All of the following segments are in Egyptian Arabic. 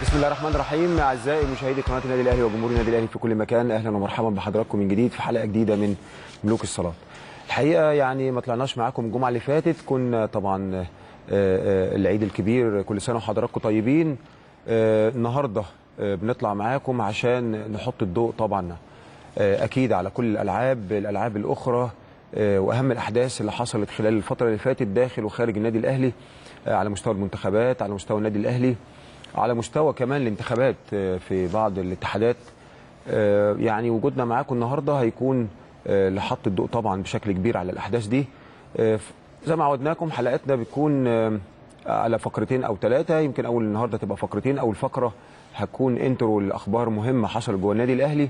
بسم الله الرحمن الرحيم اعزائي مشاهدي قناه النادي الاهلي وجمهور النادي الاهلي في كل مكان اهلا ومرحبا بحضراتكم من جديد في حلقه جديده من ملوك الصلاه. الحقيقه يعني ما طلعناش معاكم الجمعه اللي فاتت كنا طبعا آه، آه، العيد الكبير كل سنه وحضراتكم طيبين. آه، النهارده آه، بنطلع معاكم عشان نحط الضوء طبعا آه، اكيد على كل الالعاب الالعاب الاخرى آه، واهم الاحداث اللي حصلت خلال الفتره اللي فاتت داخل وخارج النادي الاهلي آه، على مستوى المنتخبات على مستوى النادي الاهلي على مستوى كمان الانتخابات آه، في بعض الاتحادات آه، يعني وجودنا معاكم النهارده هيكون آه، لحط الضوء طبعا بشكل كبير على الاحداث دي آه، ف- زي ما عودناكم حلقاتنا بتكون آه، على فقرتين او ثلاثه يمكن اول النهارده تبقى فقرتين اول فقره هتكون انترو لاخبار مهمه حصلت جوه النادي الاهلي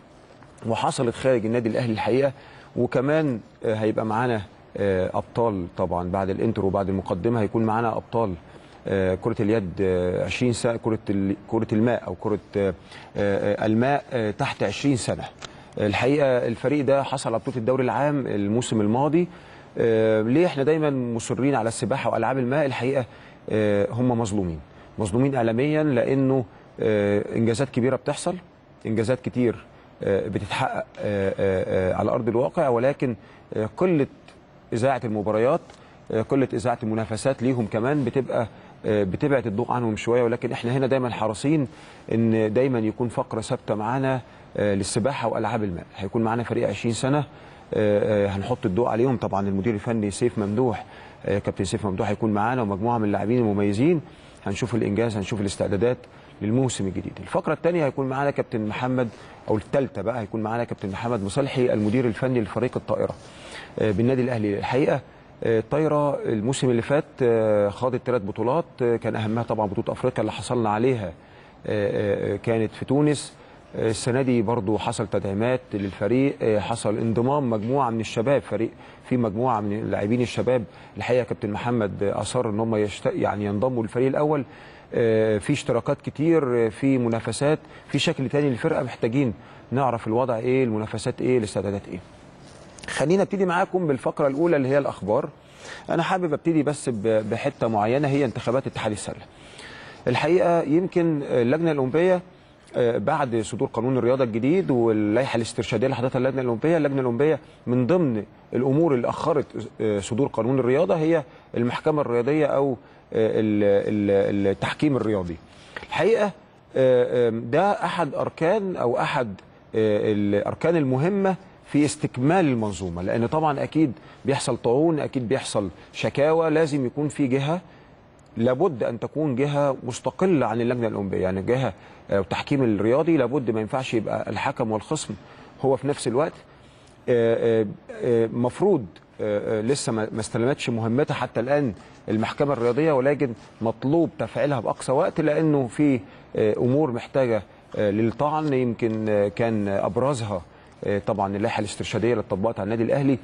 وحصلت خارج النادي الاهلي الحقيقه وكمان آه، هيبقى معانا آه، ابطال طبعا بعد الانترو وبعد المقدمه هيكون معانا ابطال آه، كرة اليد آه، 20 سنة كرة ال- كرة الماء أو كرة آه، آه، الماء آه، تحت 20 سنة الحقيقة الفريق ده حصل على بطولة الدوري العام الموسم الماضي آه، ليه احنا دايما مصرين على السباحة وألعاب الماء الحقيقة آه، هم مظلومين مظلومين إعلاميا لأنه آه، إنجازات كبيرة بتحصل إنجازات كتير آه، بتتحقق آه، آه، آه، على أرض الواقع ولكن آه، قلة إذاعة المباريات آه، قلة إذاعة المنافسات ليهم كمان بتبقى آه، بتبعد الضوء عنهم شوية ولكن احنا هنا دايما حريصين ان دايما يكون فقرة ثابتة معانا آه، للسباحة وألعاب الماء هيكون معانا فريق 20 سنة آه، آه، هنحط الضوء عليهم طبعا المدير الفني سيف ممدوح آه، كابتن سيف ممدوح هيكون معانا ومجموعة من اللاعبين المميزين هنشوف الإنجاز هنشوف الاستعدادات للموسم الجديد الفقرة الثانية هيكون معانا كابتن محمد أو الثالثة بقى هيكون معانا كابتن محمد مصلحي المدير الفني لفريق الطائرة آه، بالنادي الأهلي الحقيقة آه، الطايرة الموسم اللي فات آه، خاضت ثلاث بطولات آه، كان أهمها طبعا بطولة أفريقيا اللي حصلنا عليها آه، آه، كانت في تونس آه، السنة دي برضو حصل تدعيمات للفريق آه، حصل انضمام مجموعة من الشباب فريق في مجموعة من اللاعبين الشباب الحقيقة كابتن محمد آه، أصر ان هم يشت... يعني ينضموا للفريق الأول آه، في اشتراكات كتير آه، في منافسات في شكل تاني للفرقة محتاجين نعرف الوضع ايه المنافسات ايه الاستعدادات ايه خلينا ابتدي معاكم بالفقره الاولى اللي هي الاخبار انا حابب ابتدي بس ب- بحته معينه هي انتخابات اتحاد السله الحقيقه يمكن اللجنه الاولمبيه آه، بعد صدور قانون الرياضه الجديد واللائحه الاسترشاديه اللي حضرتها اللجنه الاولمبيه اللجنه الاولمبيه من ضمن الامور اللي اخرت آه، صدور قانون الرياضه هي المحكمه الرياضيه او آه، ال- ال- التحكيم الرياضي الحقيقه آه، آه، ده احد اركان او احد آه، الاركان المهمه في استكمال المنظومه لان طبعا اكيد بيحصل طاعون اكيد بيحصل شكاوى لازم يكون في جهه لابد ان تكون جهه مستقله عن اللجنه الاولمبيه يعني جهه آه، التحكيم الرياضي لابد ما ينفعش يبقى الحكم والخصم هو في نفس الوقت آه، آه، آه، مفروض آه، آه، لسه ما ما استلمتش مهمتها حتى الان المحكمه الرياضيه ولكن مطلوب تفعيلها باقصى وقت لانه في آه، امور محتاجه آه، للطعن يمكن آه، كان ابرزها آه، طبعا اللائحه الاسترشاديه اللي اتطبقت على النادي الاهلي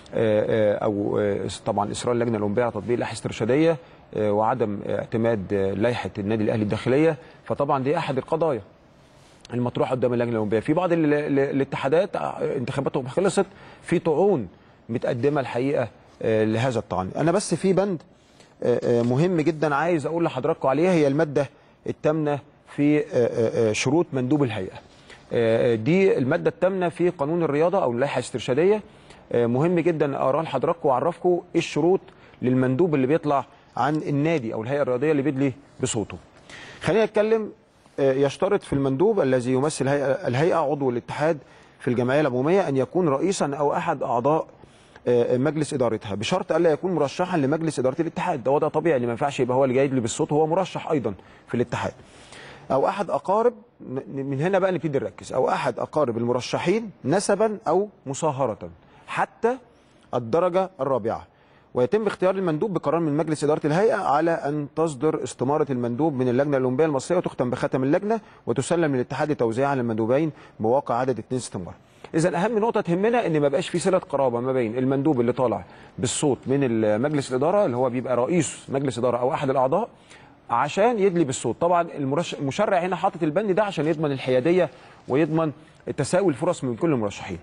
آه، آه، او آه، طبعا اصرار اللجنه الاولمبيه على تطبيق اللائحه الاسترشاديه آه، وعدم اعتماد آه، لائحه النادي الاهلي الداخليه فطبعا دي احد القضايا المطروحه قدام اللجنه الاولمبيه في بعض ال- ال- الاتحادات آه، انتخاباتهم خلصت في طعون متقدمه الحقيقه آه، لهذا الطعن انا بس في بند آه، آه، مهم جدا عايز اقول لحضراتكم عليها هي الماده الثامنه في آه، آه، آه، شروط مندوب الهيئه آه، دي الماده الثامنه في قانون الرياضه او اللائحه الاسترشاديه آه، مهم جدا اقراه لحضراتكم واعرفكم ايه الشروط للمندوب اللي بيطلع عن النادي او الهيئه الرياضيه اللي بيدلي بصوته خلينا نتكلم آه، يشترط في المندوب الذي يمثل الهيئه الهيئة عضو الاتحاد في الجمعيه العموميه ان يكون رئيسا او احد اعضاء آه، مجلس ادارتها بشرط الا يكون مرشحا لمجلس اداره الاتحاد ده وضع طبيعي اللي ما ينفعش يبقى هو اللي جاي يدلي بالصوت هو مرشح ايضا في الاتحاد او احد اقارب ن- من هنا بقى نبتدي نركز او احد اقارب المرشحين نسبا او مصاهره حتى الدرجه الرابعه ويتم اختيار المندوب بقرار من مجلس اداره الهيئه على ان تصدر استماره المندوب من اللجنه الاولمبيه المصريه وتختم بختم اللجنه وتسلم للاتحاد لتوزيعها على المندوبين بواقع عدد اثنين استماره. اذا اهم نقطه تهمنا ان ما بقاش في صله قرابه ما بين المندوب اللي طالع بالصوت من مجلس الاداره اللي هو بيبقى رئيس مجلس اداره او احد الاعضاء عشان يدلي بالصوت طبعا المرش... المشرع هنا حاطط البند ده عشان يضمن الحياديه ويضمن تساوي الفرص من كل المرشحين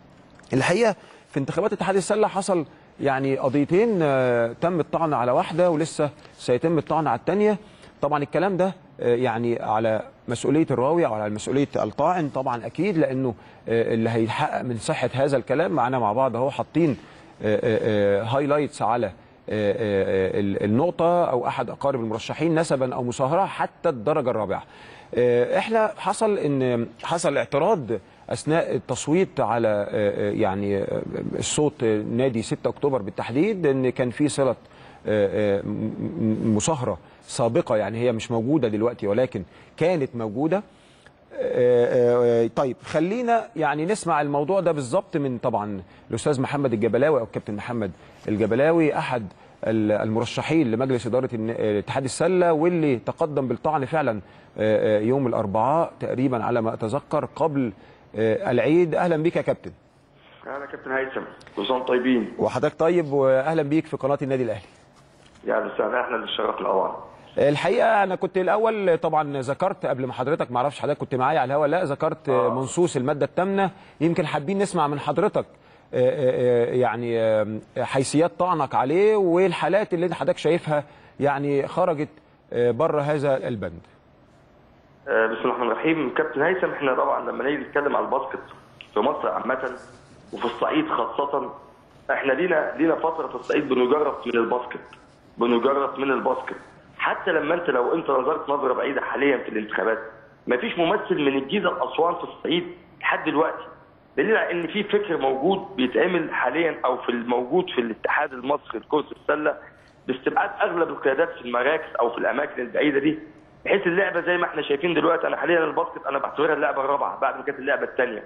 الحقيقه في انتخابات اتحاد السله حصل يعني قضيتين آه، تم الطعن على واحده ولسه سيتم الطعن على الثانيه طبعا الكلام ده آه، يعني على مسؤوليه الراوي او على مسؤوليه الطاعن طبعا اكيد لانه آه، اللي هيتحقق من صحه هذا الكلام معانا مع بعض اهو حاطين هايلايتس على آه، آه، ال- النقطه او احد اقارب المرشحين نسبا او مصاهره حتى الدرجه الرابعه. آه، احنا حصل ان حصل اعتراض اثناء التصويت على آه، آه، يعني آه، الصوت نادي 6 اكتوبر بالتحديد ان كان في صله آه، آه، م- م- مصاهره سابقه يعني هي مش موجوده دلوقتي ولكن كانت موجوده آه، آه، طيب خلينا يعني نسمع الموضوع ده بالظبط من طبعا الاستاذ محمد الجبلاوي او الكابتن محمد الجبلاوي احد ال- المرشحين لمجلس اداره الن- آه، اتحاد السله واللي تقدم بالطعن فعلا آه، آه، يوم الاربعاء تقريبا على ما اتذكر قبل آه، العيد اهلا بك يا كابتن اهلا كابتن هيثم كل سنه وانتم طيبين وحضرتك طيب واهلا بيك في قناه النادي الاهلي يعني استاذ احنا اللي الشرف الاول الحقيقه انا كنت الاول طبعا ذكرت قبل ما حضرتك ما اعرفش حضرتك كنت معايا على الهواء لا ذكرت آه. منصوص الماده الثامنه يمكن حابين نسمع من حضرتك آه، آه، آه، يعني آه، حيثيات طعنك عليه والحالات اللي حضرتك شايفها يعني خرجت آه، بره هذا البند آه، بسم الله الرحمن الرحيم كابتن هيثم احنا طبعا لما نيجي نتكلم على الباسكت في مصر عامه وفي الصعيد خاصه احنا لينا لينا فتره في الصعيد بنجرب من الباسكت بنجرب من الباسكت حتى لما انت لو انت نظرت نظره بعيده حاليا في الانتخابات مفيش ممثل من الجيزه لاسوان في الصعيد لحد دلوقتي دليل على ان في فكر موجود بيتعمل حاليا او في الموجود في الاتحاد المصري لكره السله باستبعاد اغلب القيادات في المراكز او في الاماكن البعيده دي بحيث اللعبه زي ما احنا شايفين دلوقتي انا حاليا الباسكت انا بعتبرها اللعبه الرابعه بعد ما كانت اللعبه الثانيه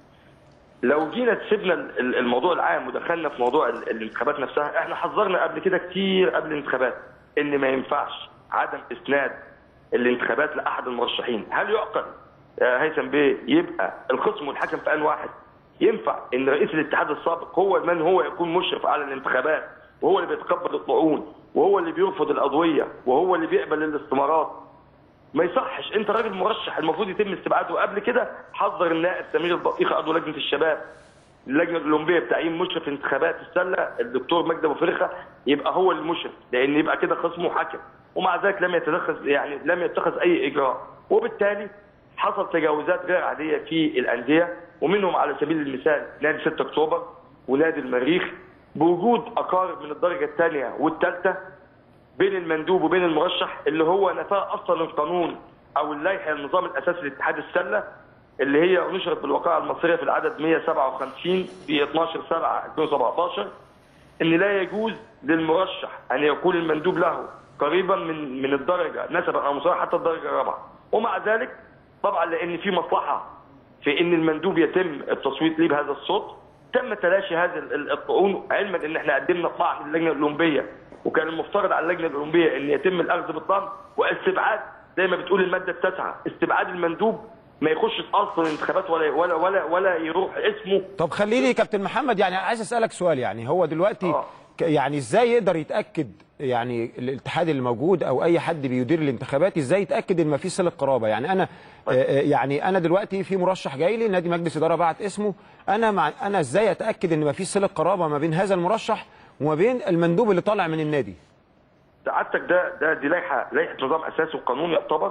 لو جينا سيبنا ال- ال- الموضوع العام ودخلنا في موضوع ال- الانتخابات نفسها احنا حذرنا قبل كده كتير قبل الانتخابات ان ما ينفعش عدم اسناد الانتخابات لاحد المرشحين هل يعقل يا هيثم بيه يبقى الخصم والحكم في ان واحد ينفع ان رئيس الاتحاد السابق هو من هو يكون مشرف على الانتخابات وهو اللي بيتقبل الطعون وهو اللي بيرفض الأضوية وهو اللي بيقبل الاستمارات ما يصحش انت راجل مرشح المفروض يتم استبعاده قبل كده حذر النائب سمير البطيخه عضو لجنه الشباب اللجنه الاولمبيه بتعيين مشرف انتخابات السله الدكتور مجدي ابو فرخه يبقى هو المشرف لان يبقى كده خصمه حكم ومع ذلك لم يتخذ يعني لم يتخذ اي اجراء وبالتالي حصل تجاوزات غير عاديه في الانديه ومنهم على سبيل المثال نادي 6 اكتوبر ونادي المريخ بوجود اقارب من الدرجه الثانيه والثالثه بين المندوب وبين المرشح اللي هو نفاه اصلا القانون او اللائحه النظام الاساسي لاتحاد السله اللي هي نشرت بالوقائع المصريه في العدد 157 في 12 7 2017 ان لا يجوز للمرشح ان يكون المندوب له قريبا من من الدرجه نسبا او مصارعه حتى الدرجه الرابعه ومع ذلك طبعا لان في مصلحه في ان المندوب يتم التصويت ليه بهذا الصوت تم تلاشي هذا الطعون علما ان احنا قدمنا طعن للجنه الاولمبيه وكان المفترض على اللجنه الاولمبيه ان يتم الاخذ بالطعن واستبعاد زي ما بتقول الماده التاسعه استبعاد المندوب ما يخشش اصلا الانتخابات ولا ولا ولا ولا يروح اسمه طب خليني كابتن محمد يعني عايز اسالك سؤال يعني هو دلوقتي آه. ك- يعني ازاي يقدر يتاكد يعني الاتحاد اللي موجود او اي حد بيدير الانتخابات ازاي يتاكد ان ما فيش صله قرابه يعني انا آه، آه، يعني انا دلوقتي في مرشح جاي لي نادي مجلس اداره بعت اسمه انا مع انا ازاي اتاكد ان ما فيش صله قرابه ما بين هذا المرشح وما بين المندوب اللي طالع من النادي سعادتك ده ده دي لائحه لائحه نظام اساسي وقانون يعتبر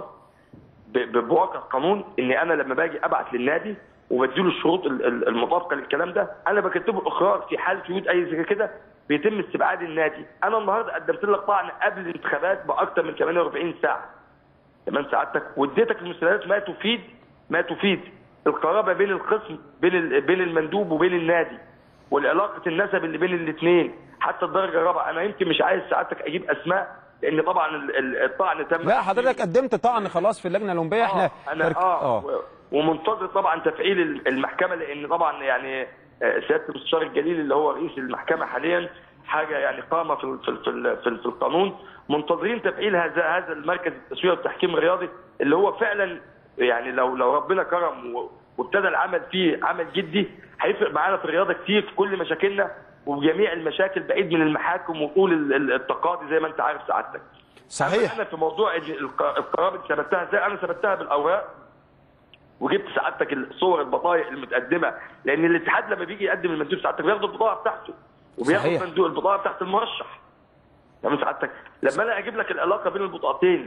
ب- ب- بواقع قانون ان انا لما باجي ابعت للنادي وبديله الشروط ال- ال- المطابقه للكلام ده انا بكتبه الاقرار في حاله وجود اي زي كده بيتم استبعاد النادي انا النهارده قدمت لك طعن قبل الانتخابات باكثر من 48 ساعه تمام سعادتك واديتك المستندات ما تفيد ما تفيد القرابه بين القسم بين ال- بين المندوب وبين النادي والعلاقه النسب اللي بين الاثنين حتى الدرجه الرابعه انا يمكن مش عايز سعادتك اجيب اسماء لان طبعا ال- ال- الطعن تم لا حضرتك قدمت طعن خلاص في اللجنه الاولمبيه احنا آه انا فرق- اه, و- ومنتظر طبعا تفعيل ال- المحكمه لان طبعا يعني آه، سياده المستشار الجليل اللي هو رئيس المحكمه حاليا حاجه يعني قامه في ال- في ال- في, ال- في, ال- في القانون منتظرين تفعيل هذا هذا المركز التسويه والتحكيم الرياضي اللي هو فعلا يعني لو لو ربنا كرم و- وابتدى العمل فيه عمل جدي هيفرق معانا في الرياضه كتير في كل مشاكلنا وجميع المشاكل بعيد من المحاكم وطول ال- ال- التقاضي زي ما انت عارف سعادتك. صحيح انا في موضوع إن الق- القرابه اللي ثبتها ازاي انا ثبتها بالاوراق وجبت سعادتك الصور البطايق المتقدمه لان الاتحاد لما بيجي يقدم المندوب سعادتك بياخد البطاقه بتاعته وبياخد صحيح. مندوب البطاقه بتاعت المرشح تمام سعادتك لما انا اجيب لك العلاقه بين البطاقتين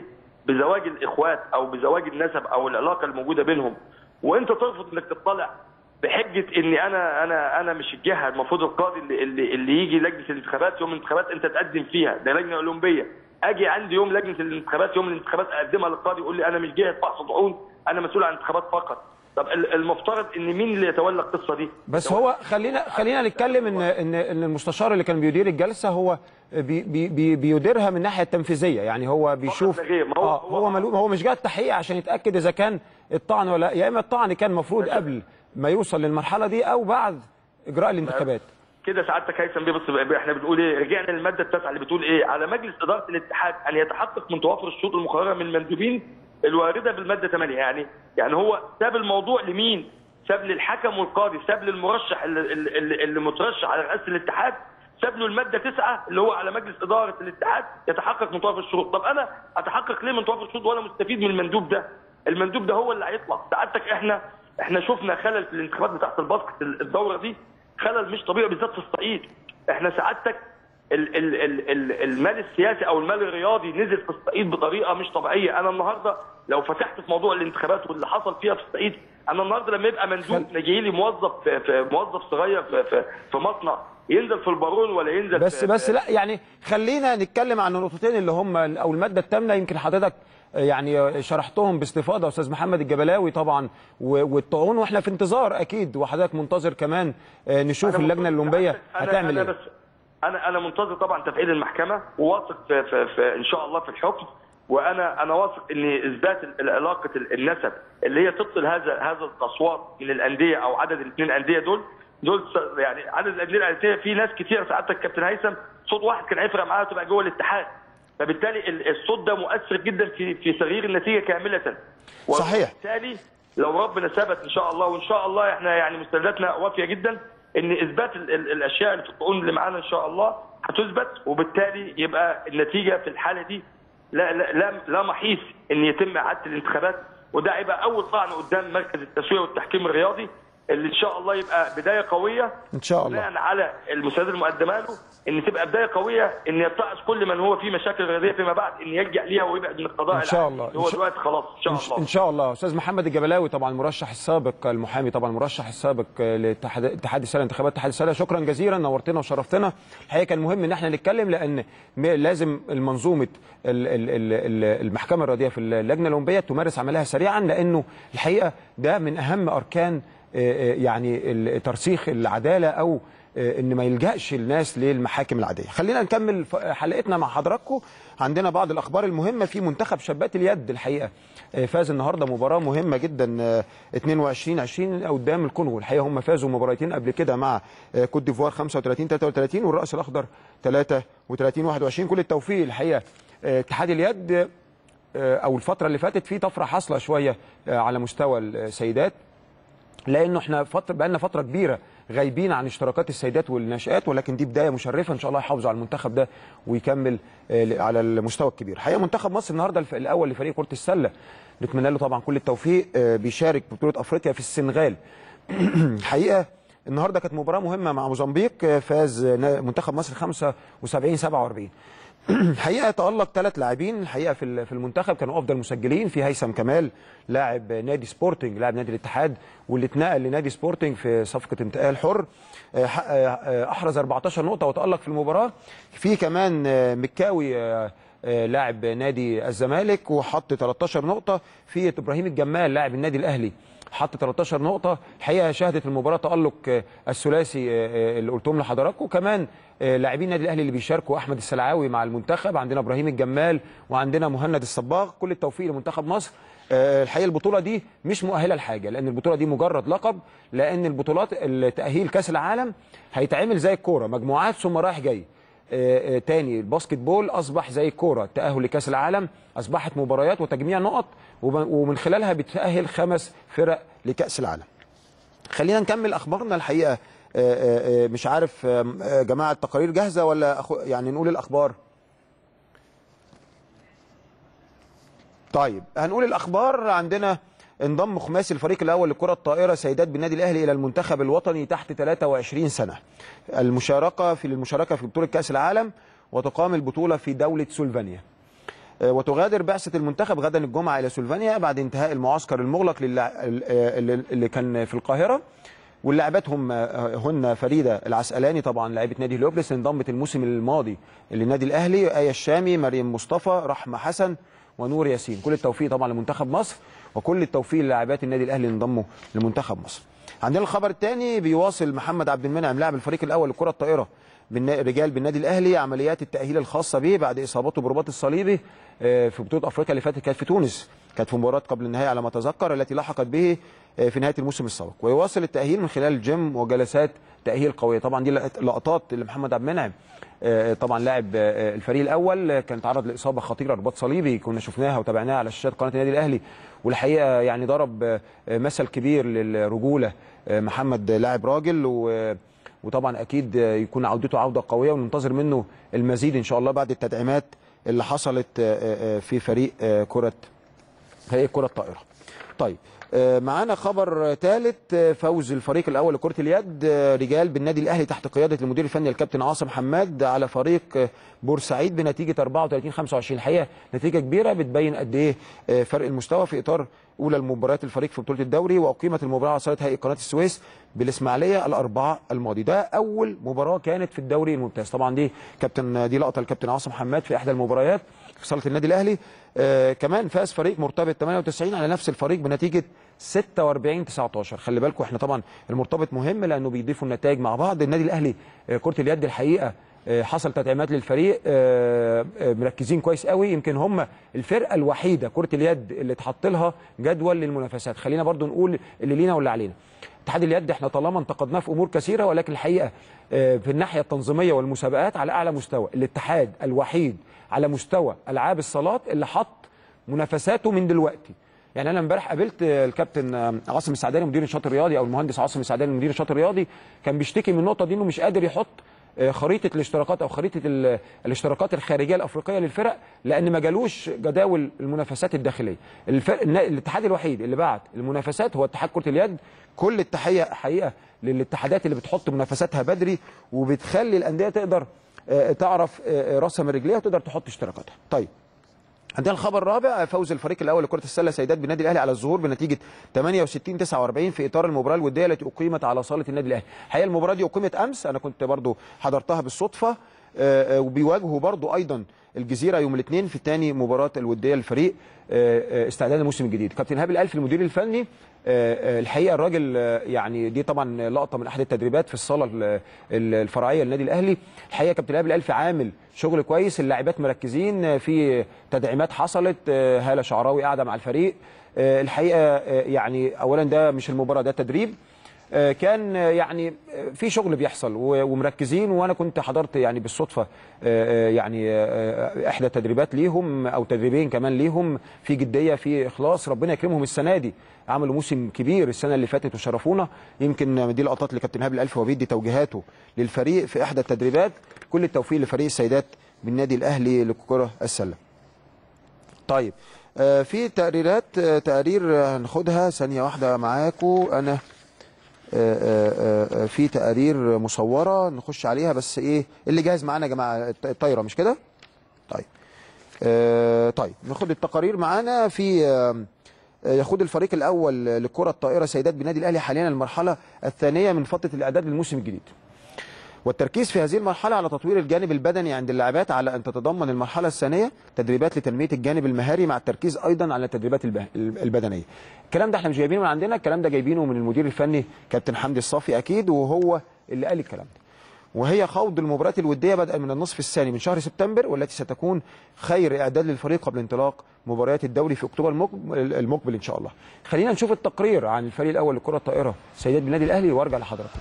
بزواج الاخوات او بزواج النسب او العلاقه الموجوده بينهم وانت ترفض انك تطلع بحجه اني انا انا انا مش الجهه المفروض القاضي اللي, اللي, اللي يجي لجنه الانتخابات يوم الانتخابات انت تقدم فيها ده لجنه اولمبيه اجي عندي يوم لجنه الانتخابات يوم الانتخابات اقدمها للقاضي يقول لي انا مش جهه فحص طعون انا مسؤول عن الانتخابات فقط طب ال- المفترض ان مين اللي يتولى القصه دي بس هو خلينا خلينا نتكلم ان ان ان المستشار اللي كان بيدير الجلسه هو بي بي بي بيديرها من الناحيه التنفيذيه يعني هو بيشوف لا غير، ما هو- آه هو- هو ملو هو مش جاي التحقيق عشان يتاكد اذا كان الطعن ولا لا. يا اما الطعن كان المفروض قبل ما يوصل للمرحله دي او بعد اجراء الانتخابات كده سعادتك هيثم بيه بص بقى- احنا بنقول ايه رجعنا للماده التاسعه اللي بتقول ايه على مجلس اداره الاتحاد ان يتحقق من توافر الشروط المقرره من المندوبين الوارده بالماده 8 يعني يعني هو ساب الموضوع لمين؟ ساب للحكم والقاضي ساب للمرشح اللي, اللي, اللي مترشح على رئاسه الاتحاد ساب له الماده 9 اللي هو على مجلس اداره الاتحاد يتحقق من توافر الشروط طب انا اتحقق ليه من توافر الشروط وانا مستفيد من المندوب ده المندوب ده هو اللي هيطلع سعادتك احنا احنا شفنا خلل في الانتخابات بتاعت الباسكت الدوره دي خلل مش طبيعي بالذات في الصعيد احنا سعادتك ال ال ال ال المال السياسي او المال الرياضي نزل في الصعيد بطريقه مش طبيعيه انا النهارده لو فتحت في موضوع الانتخابات واللي حصل فيها في الصعيد انا النهارده لما يبقى مندوب نجي لي موظف في, في موظف صغير في, في, في مصنع ينزل في البارون ولا ينزل بس في بس في- لا يعني خلينا نتكلم عن النقطتين اللي هم او الماده الثامنه يمكن حضرتك يعني شرحتهم باستفاضه استاذ محمد الجبلاوي طبعا و- والطعون واحنا في انتظار اكيد وحضرتك منتظر كمان آه، نشوف أنا اللجنه منتظر- الاولمبيه أنا- هتعمل أنا ايه بس انا انا منتظر طبعا تفعيل المحكمه وواثق في, في, في ان شاء الله في الحكم وانا انا واثق ان اثبات ال- علاقه ال- النسب اللي هي تبطل هذا هذا التصوات من الانديه او عدد الاثنين انديه دول دول س- يعني عدد الانديه الانديه في ناس كتير سعادتك كابتن هيثم صوت واحد كان هيفرق معاها تبقى جوه الاتحاد فبالتالي ال- الصوت ده مؤثر جدا في في تغيير النتيجه كامله صحيح. وبالتالي لو ربنا ثبت ان شاء الله وان شاء الله احنا يعني مستنداتنا وافيه جدا ان اثبات ال ال الاشياء اللي في القانون اللي معانا ان شاء الله هتثبت وبالتالي يبقى النتيجه في الحاله دي لا لا لا, لا محيص ان يتم اعاده الانتخابات وده هيبقى اول طعن قدام مركز التسويه والتحكيم الرياضي اللي ان شاء الله يبقى بدايه قويه ان شاء الله بناء على المساعدات المقدمه له ان تبقى بدايه قويه ان يتعظ كل من هو في مشاكل رياضيه فيما بعد ان يلجا ليها ويبعد من القضاء إن شاء العام. الله. هو إن شاء- دلوقتي خلاص ان شاء إن ش- الله ان شاء الله استاذ محمد الجبلاوي طبعا المرشح السابق المحامي طبعا المرشح السابق لاتحاد اتحاد السله انتخابات اتحاد السله شكرا جزيلا نورتنا وشرفتنا الحقيقه كان مهم ان احنا نتكلم لان م- لازم المنظومه ال- ال- ال- ال- المحكمه الرياضيه في اللجنه الاولمبيه تمارس عملها سريعا لانه الحقيقه ده من اهم اركان آه، آه، يعني ال- ترسيخ العداله او آه، ان ما يلجاش الناس للمحاكم العاديه خلينا نكمل ف- حلقتنا مع حضراتكم عندنا بعض الاخبار المهمه في منتخب شابات اليد الحقيقه آه، فاز النهارده مباراه مهمه جدا آه، 22 20 قدام الكونغو الحقيقه هم فازوا مباراتين قبل كده مع آه، كوت ديفوار 35 33 والراس الاخضر 33 21 كل التوفيق الحقيقه آه، اتحاد اليد آه، او الفتره اللي فاتت في طفره حاصله شويه آه، على مستوى السيدات لانه احنا فتره بقالنا فتره كبيره غايبين عن اشتراكات السيدات والناشئات ولكن دي بدايه مشرفه ان شاء الله يحافظوا على المنتخب ده ويكمل آه، على المستوى الكبير حقيقه منتخب مصر النهارده الف- الاول لفريق كره السله نتمنى له طبعا كل التوفيق آه، بيشارك بطوله افريقيا في السنغال حقيقه النهارده كانت مباراه مهمه مع موزمبيق آه، فاز نا- منتخب مصر 75 47 حقيقه تالق ثلاث لاعبين الحقيقه في ال- في المنتخب كانوا افضل مسجلين في هيثم كمال لاعب نادي سبورتنج لاعب نادي الاتحاد واللي اتنقل لنادي سبورتنج في صفقه انتقال حر آه، ح- آه، احرز 14 نقطه وتالق في المباراه في كمان آه، مكاوي آه، آه، لاعب نادي الزمالك وحط 13 نقطه في ابراهيم الجمال لاعب النادي الاهلي حط 13 نقطة الحقيقة شهدت المباراة تألق آه، الثلاثي آه، آه، اللي قلتهم لحضراتكم كمان آه، لاعبين النادي الأهلي اللي بيشاركوا أحمد السلعاوي مع المنتخب عندنا إبراهيم الجمال وعندنا مهند الصباغ كل التوفيق لمنتخب مصر آه، الحقيقة البطولة دي مش مؤهلة لحاجة لأن البطولة دي مجرد لقب لأن البطولات التأهيل كأس العالم هيتعمل زي الكورة مجموعات ثم رايح جاي آه، آه، تاني الباسكت بول اصبح زي الكوره التاهل لكاس العالم اصبحت مباريات وتجميع نقط وب- ومن خلالها بتاهل خمس فرق لكاس العالم خلينا نكمل اخبارنا الحقيقه آه، آه، آه، مش عارف آه، آه، جماعه التقارير جاهزه ولا أخو يعني نقول الاخبار طيب هنقول الاخبار عندنا انضم خماسي الفريق الاول لكره الطائره سيدات بالنادي الاهلي الى المنتخب الوطني تحت 23 سنه المشاركه في المشاركه في بطوله كاس العالم وتقام البطوله في دوله سلوفينيا آه، وتغادر بعثه المنتخب غدا الجمعه الى سلوفينيا بعد انتهاء المعسكر المغلق للع- ال- آه، اللي اللي كان في القاهره واللاعبات هم آه، هن فريده العسقلاني طبعا لاعبه نادي هليوبلس انضمت الموسم الماضي للنادي الاهلي ايه الشامي مريم مصطفى رحمه حسن ونور ياسين كل التوفيق طبعا لمنتخب مصر وكل التوفيق للاعبات النادي الاهلي اللي انضموا لمنتخب مصر عندنا الخبر الثاني بيواصل محمد عبد المنعم لاعب الفريق الاول لكره الطائره بالنا- رجال بالنادي الاهلي عمليات التاهيل الخاصه به بعد اصابته برباط الصليبي آه، في بطوله افريقيا اللي فاتت كانت في تونس كانت في مباراه قبل النهائي على ما اتذكر التي لحقت به آه، في نهايه الموسم السابق ويواصل التاهيل من خلال الجيم وجلسات تاهيل قويه طبعا دي لقطات اللي محمد عبد المنعم آه، طبعا لاعب آه، الفريق الاول آه، كان تعرض لاصابه خطيره رباط صليبي كنا شفناها وتابعناها على شاشات قناه النادي الاهلي والحقيقه يعني ضرب آه، آه، مثل كبير للرجوله آه، محمد لاعب راجل و وطبعا اكيد آه، يكون عودته عوده قويه وننتظر منه المزيد ان شاء الله بعد التدعيمات اللي حصلت آه، آه، في فريق آه، كره فريق كره الطائره. طيب آه، معانا خبر ثالث فوز الفريق الاول لكره اليد آه، رجال بالنادي الاهلي تحت قياده المدير الفني الكابتن عاصم حماد على فريق آه، بورسعيد بنتيجه 34 25 الحقيقه نتيجه كبيره بتبين قد ايه آه، فرق المستوى في اطار اولى المباريات الفريق في بطوله الدوري واقيمت المباراه على صاله هيئه قناه السويس بالاسماعيليه الاربعاء الماضي ده اول مباراه كانت في الدوري الممتاز طبعا دي كابتن دي لقطه الكابتن عاصم حماد في احدى المباريات في صاله النادي الاهلي آه كمان فاز فريق مرتبط 98 على نفس الفريق بنتيجه 46 19 خلي بالكم احنا طبعا المرتبط مهم لانه بيضيفوا النتائج مع بعض النادي الاهلي آه كره اليد الحقيقه آه، حصل تدعيمات للفريق آه، آه، مركزين كويس قوي يمكن هم الفرقه الوحيده كره اليد اللي اتحط لها جدول للمنافسات خلينا برضو نقول اللي لينا واللي علينا اتحاد اليد احنا طالما انتقدناه في امور كثيره ولكن الحقيقه آه، في الناحيه التنظيميه والمسابقات على اعلى مستوى الاتحاد الوحيد على مستوى العاب الصالات اللي حط منافساته من دلوقتي يعني انا امبارح قابلت الكابتن عاصم السعداني مدير النشاط الرياضي او المهندس عاصم السعداني مدير النشاط الرياضي كان بيشتكي من النقطه دي انه مش قادر يحط آه، خريطه الاشتراكات او خريطه ال- الاشتراكات الخارجيه الافريقيه للفرق لان ما جالوش جداول المنافسات الداخليه الفرق النا- الاتحاد الوحيد اللي بعت المنافسات هو اتحاد كره اليد كل التحيه حقيقه للاتحادات اللي بتحط منافساتها بدري وبتخلي الانديه تقدر آه، تعرف آه، راسها من رجليها وتقدر تحط اشتراكاتها طيب عندنا الخبر الرابع فوز الفريق الاول لكره السله سيدات بالنادي الاهلي على الظهور بنتيجه 68 49 في اطار المباراه الوديه التي اقيمت على صاله النادي الاهلي الحقيقه المباراه دي اقيمت امس انا كنت برضو حضرتها بالصدفه آه، آه، وبيواجهوا برضو ايضا الجزيره يوم الاثنين في ثاني مباراه الوديه للفريق آه، آه، استعداد الموسم الجديد كابتن هاب الالف المدير الفني آه، آه، الحقيقه الراجل آه، يعني دي طبعا لقطه من احد التدريبات في الصاله ال- ال- الفرعيه للنادي الاهلي الحقيقه كابتن هاب الالف عامل شغل كويس اللاعبات مركزين آه، في تدعيمات حصلت آه، هاله شعراوي قاعده مع الفريق آه، الحقيقه آه، يعني اولا ده مش المباراه ده تدريب آه، كان آه، يعني آه، في شغل بيحصل و- ومركزين وانا كنت حضرت يعني بالصدفه آه، آه، يعني آه، احدى التدريبات ليهم او تدريبين كمان ليهم في جديه في اخلاص ربنا يكرمهم السنه دي عملوا موسم كبير السنه اللي فاتت وشرفونا يمكن دي لقطات لكابتن هاب الالف وبيدي توجيهاته للفريق في احدى التدريبات كل التوفيق لفريق السيدات بالنادي الاهلي لكره السله طيب آه، في تقريرات آه، تقارير آه، هناخدها ثانيه واحده معاكم انا آه، آه، آه، في تقارير مصوره نخش عليها بس ايه اللي جاهز معانا يا جماعه الط- الطايره مش كده طيب آه، طيب ناخد التقارير معانا في آه، آه، يخوض الفريق الاول لكره الطائره سيدات بالنادي الاهلي حاليا المرحله الثانيه من فتره الاعداد للموسم الجديد والتركيز في هذه المرحلة على تطوير الجانب البدني عند اللاعبات على أن تتضمن المرحلة الثانية تدريبات لتنمية الجانب المهاري مع التركيز أيضا على التدريبات البه- البدنية. الكلام ده احنا مش جايبينه من عندنا، الكلام ده جايبينه من المدير الفني كابتن حمدي الصافي أكيد وهو اللي قال الكلام ده. وهي خوض المباريات الودية بدءا من النصف الثاني من شهر سبتمبر والتي ستكون خير إعداد للفريق قبل انطلاق مباريات الدوري في أكتوبر المقبل, المقبل إن شاء الله. خلينا نشوف التقرير عن الفريق الأول لكرة الطائرة سيدات بالنادي الأهلي وارجع لحضراتكم.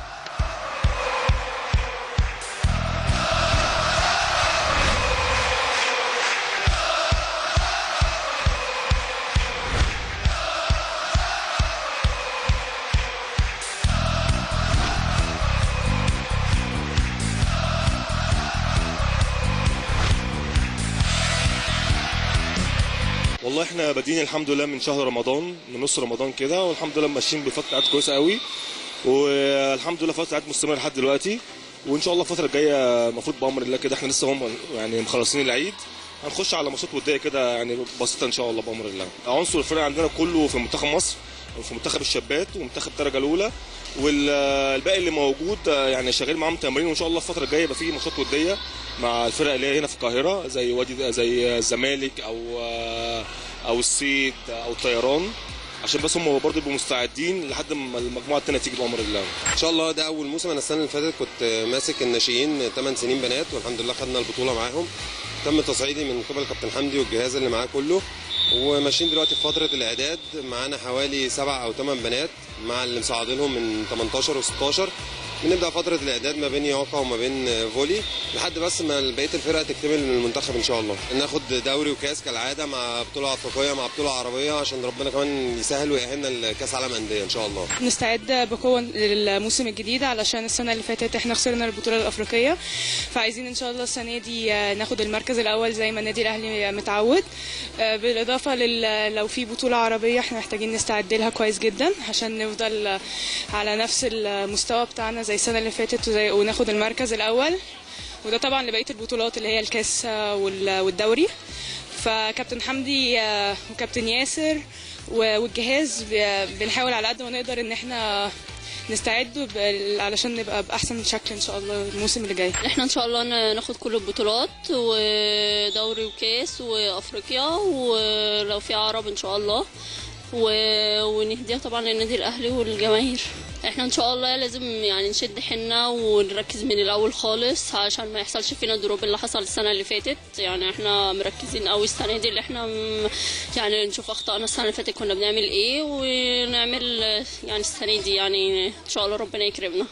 والله احنا بادئين الحمد لله من شهر رمضان من نص رمضان كده والحمد لله ماشيين بفتره عد كويسه قوي والحمد لله فتره عد مستمره لحد دلوقتي وان شاء الله الفتره الجايه المفروض بامر الله كده احنا لسه هم يعني مخلصين العيد هنخش على ماتشات وديه كده يعني بسيطه ان شاء الله بامر الله عنصر الفريق عندنا كله في منتخب مصر وفي منتخب الشابات ومنتخب الدرجه الاولى والباقي اللي موجود يعني شغال معاهم تمرين وان شاء الله الفتره الجايه يبقى في ماتشات وديه مع الفرق اللي هي هنا في القاهره زي وادي زي الزمالك او او الصيد او الطيران عشان بس هم برضه يبقوا مستعدين لحد ما المجموعه الثانيه تيجي بامر الله ان شاء الله ده اول موسم انا السنه اللي فاتت كنت ماسك الناشئين 8 سنين بنات والحمد لله خدنا البطوله معاهم تم تصعيدي من قبل كابتن حمدي والجهاز اللي معاه كله وماشيين دلوقتي في فتره الاعداد معانا حوالي سبع او ثمان بنات مع اللي مصعدينهم من 18 و16 بنبدا فتره الاعداد ما بين يوقا وما بين فولي لحد بس ما بقيه الفرقه تكتمل من المنتخب ان شاء الله ناخد دوري وكاس كالعاده مع بطوله افريقيه مع بطوله عربيه عشان ربنا كمان يسهل ويأهلنا لكاس عالم انديه ان شاء الله نستعد بقوه للموسم الجديد علشان السنه اللي فاتت احنا خسرنا البطوله الافريقيه فعايزين ان شاء الله السنه دي ناخد المركز الاول زي ما النادي الاهلي متعود بالاضافه لل لو في بطوله عربيه احنا محتاجين نستعد لها كويس جدا عشان نفضل على نفس المستوى بتاعنا زي السنه اللي فاتت وزي وناخد المركز الاول وده طبعا لبقيه البطولات اللي هي الكاس والدوري فكابتن حمدي وكابتن ياسر والجهاز بنحاول على قد ما نقدر ان احنا نستعد علشان نبقى باحسن شكل ان شاء الله الموسم اللي جاي احنا ان شاء الله ناخد كل البطولات ودوري وكاس وافريقيا ولو في عرب ان شاء الله و... ونهديها طبعا للنادي الاهلي والجماهير احنا ان شاء الله لازم يعني نشد حنا ونركز من الاول خالص عشان ما يحصلش فينا الدروب اللي حصل السنه اللي فاتت يعني احنا مركزين قوي السنه دي اللي احنا م... يعني نشوف اخطائنا السنه اللي فاتت كنا بنعمل ايه ونعمل يعني السنه دي يعني ان شاء الله ربنا يكرمنا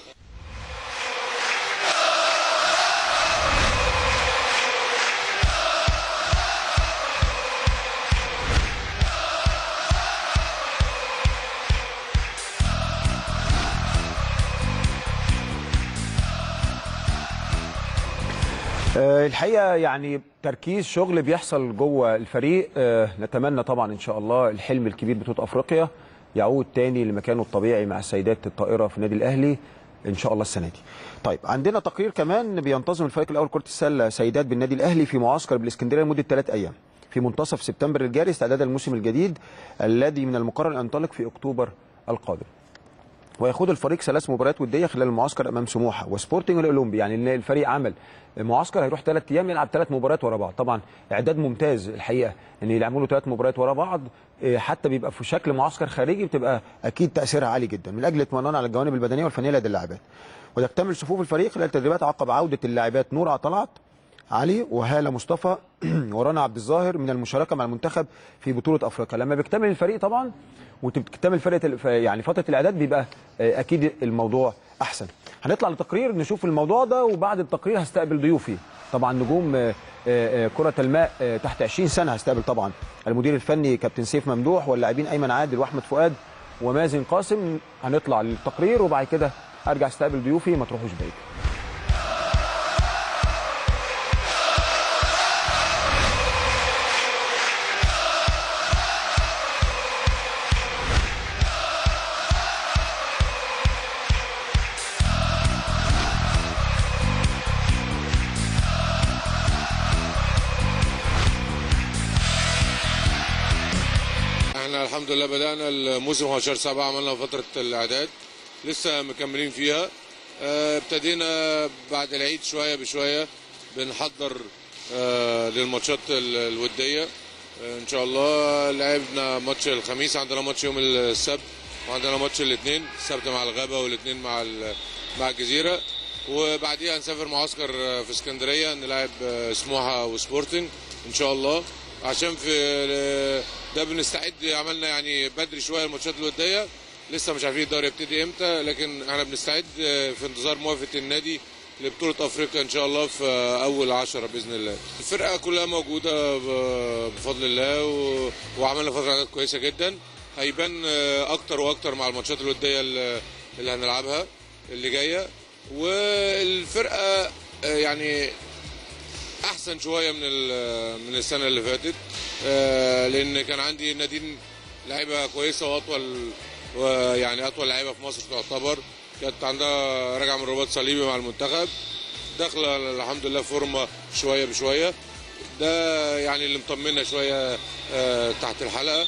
الحقيقه يعني تركيز شغل بيحصل جوه الفريق نتمنى طبعا ان شاء الله الحلم الكبير بطوله افريقيا يعود تاني لمكانه الطبيعي مع السيدات الطائره في النادي الاهلي ان شاء الله السنه دي. طيب عندنا تقرير كمان بينتظم الفريق الاول كره السله سيدات بالنادي الاهلي في معسكر بالاسكندريه لمده ثلاث ايام في منتصف سبتمبر الجاري استعدادا للموسم الجديد الذي من المقرر ان ينطلق في اكتوبر القادم. ويخوض الفريق ثلاث مباريات وديه خلال المعسكر امام سموحه وسبورتنج والاولمبي يعني الفريق عمل معسكر هيروح ثلاث ايام يلعب ثلاث مباريات ورا بعض طبعا اعداد ممتاز الحقيقه ان يلعبوا له ثلاث مباريات ورا بعض حتى بيبقى في شكل معسكر خارجي بتبقى اكيد تاثيرها عالي جدا من اجل اطمئنان على الجوانب البدنيه والفنيه لدى اللاعبات وتكتمل صفوف الفريق خلال التدريبات عقب عوده اللاعبات نور طلعت علي وهاله مصطفى ورنا عبد الظاهر من المشاركه مع المنتخب في بطوله افريقيا لما بيكتمل الفريق طبعا وتكتمل فرقه يعني فتره الاعداد بيبقى اكيد الموضوع احسن هنطلع لتقرير نشوف الموضوع ده وبعد التقرير هستقبل ضيوفي طبعا نجوم كرة الماء تحت 20 سنة هستقبل طبعا المدير الفني كابتن سيف ممدوح واللاعبين أيمن عادل وأحمد فؤاد ومازن قاسم هنطلع للتقرير وبعد كده أرجع استقبل ضيوفي ما تروحوش بعيد الحمد لله بدأنا الموسم هو شهر سبعة عملنا فترة الإعداد لسه مكملين فيها ابتدينا بعد العيد شوية بشوية بنحضر للماتشات الودية إن شاء الله لعبنا ماتش الخميس عندنا ماتش يوم السبت وعندنا ماتش الاثنين السبت مع الغابة والاثنين مع مع الجزيرة وبعديها هنسافر معسكر في اسكندرية نلعب سموحة وسبورتنج إن شاء الله عشان في ده بنستعد عملنا يعني بدري شويه الماتشات الوديه لسه مش عارفين الدوري يبتدي امتى لكن احنا بنستعد في انتظار موافقه النادي لبطوله افريقيا ان شاء الله في اول عشرة باذن الله الفرقه كلها موجوده بفضل الله و... وعملنا فتره كويسه جدا هيبان اكتر واكتر مع الماتشات الوديه اللي هنلعبها اللي جايه والفرقه يعني احسن شويه من من السنه اللي فاتت لان كان عندي نادين لعيبه كويسه واطول ويعني اطول لعيبه في مصر تعتبر كانت عندها راجعه من رباط صليبي مع المنتخب داخله الحمد لله فورمه شويه بشويه ده يعني اللي مطمنا شويه آه، تحت الحلقه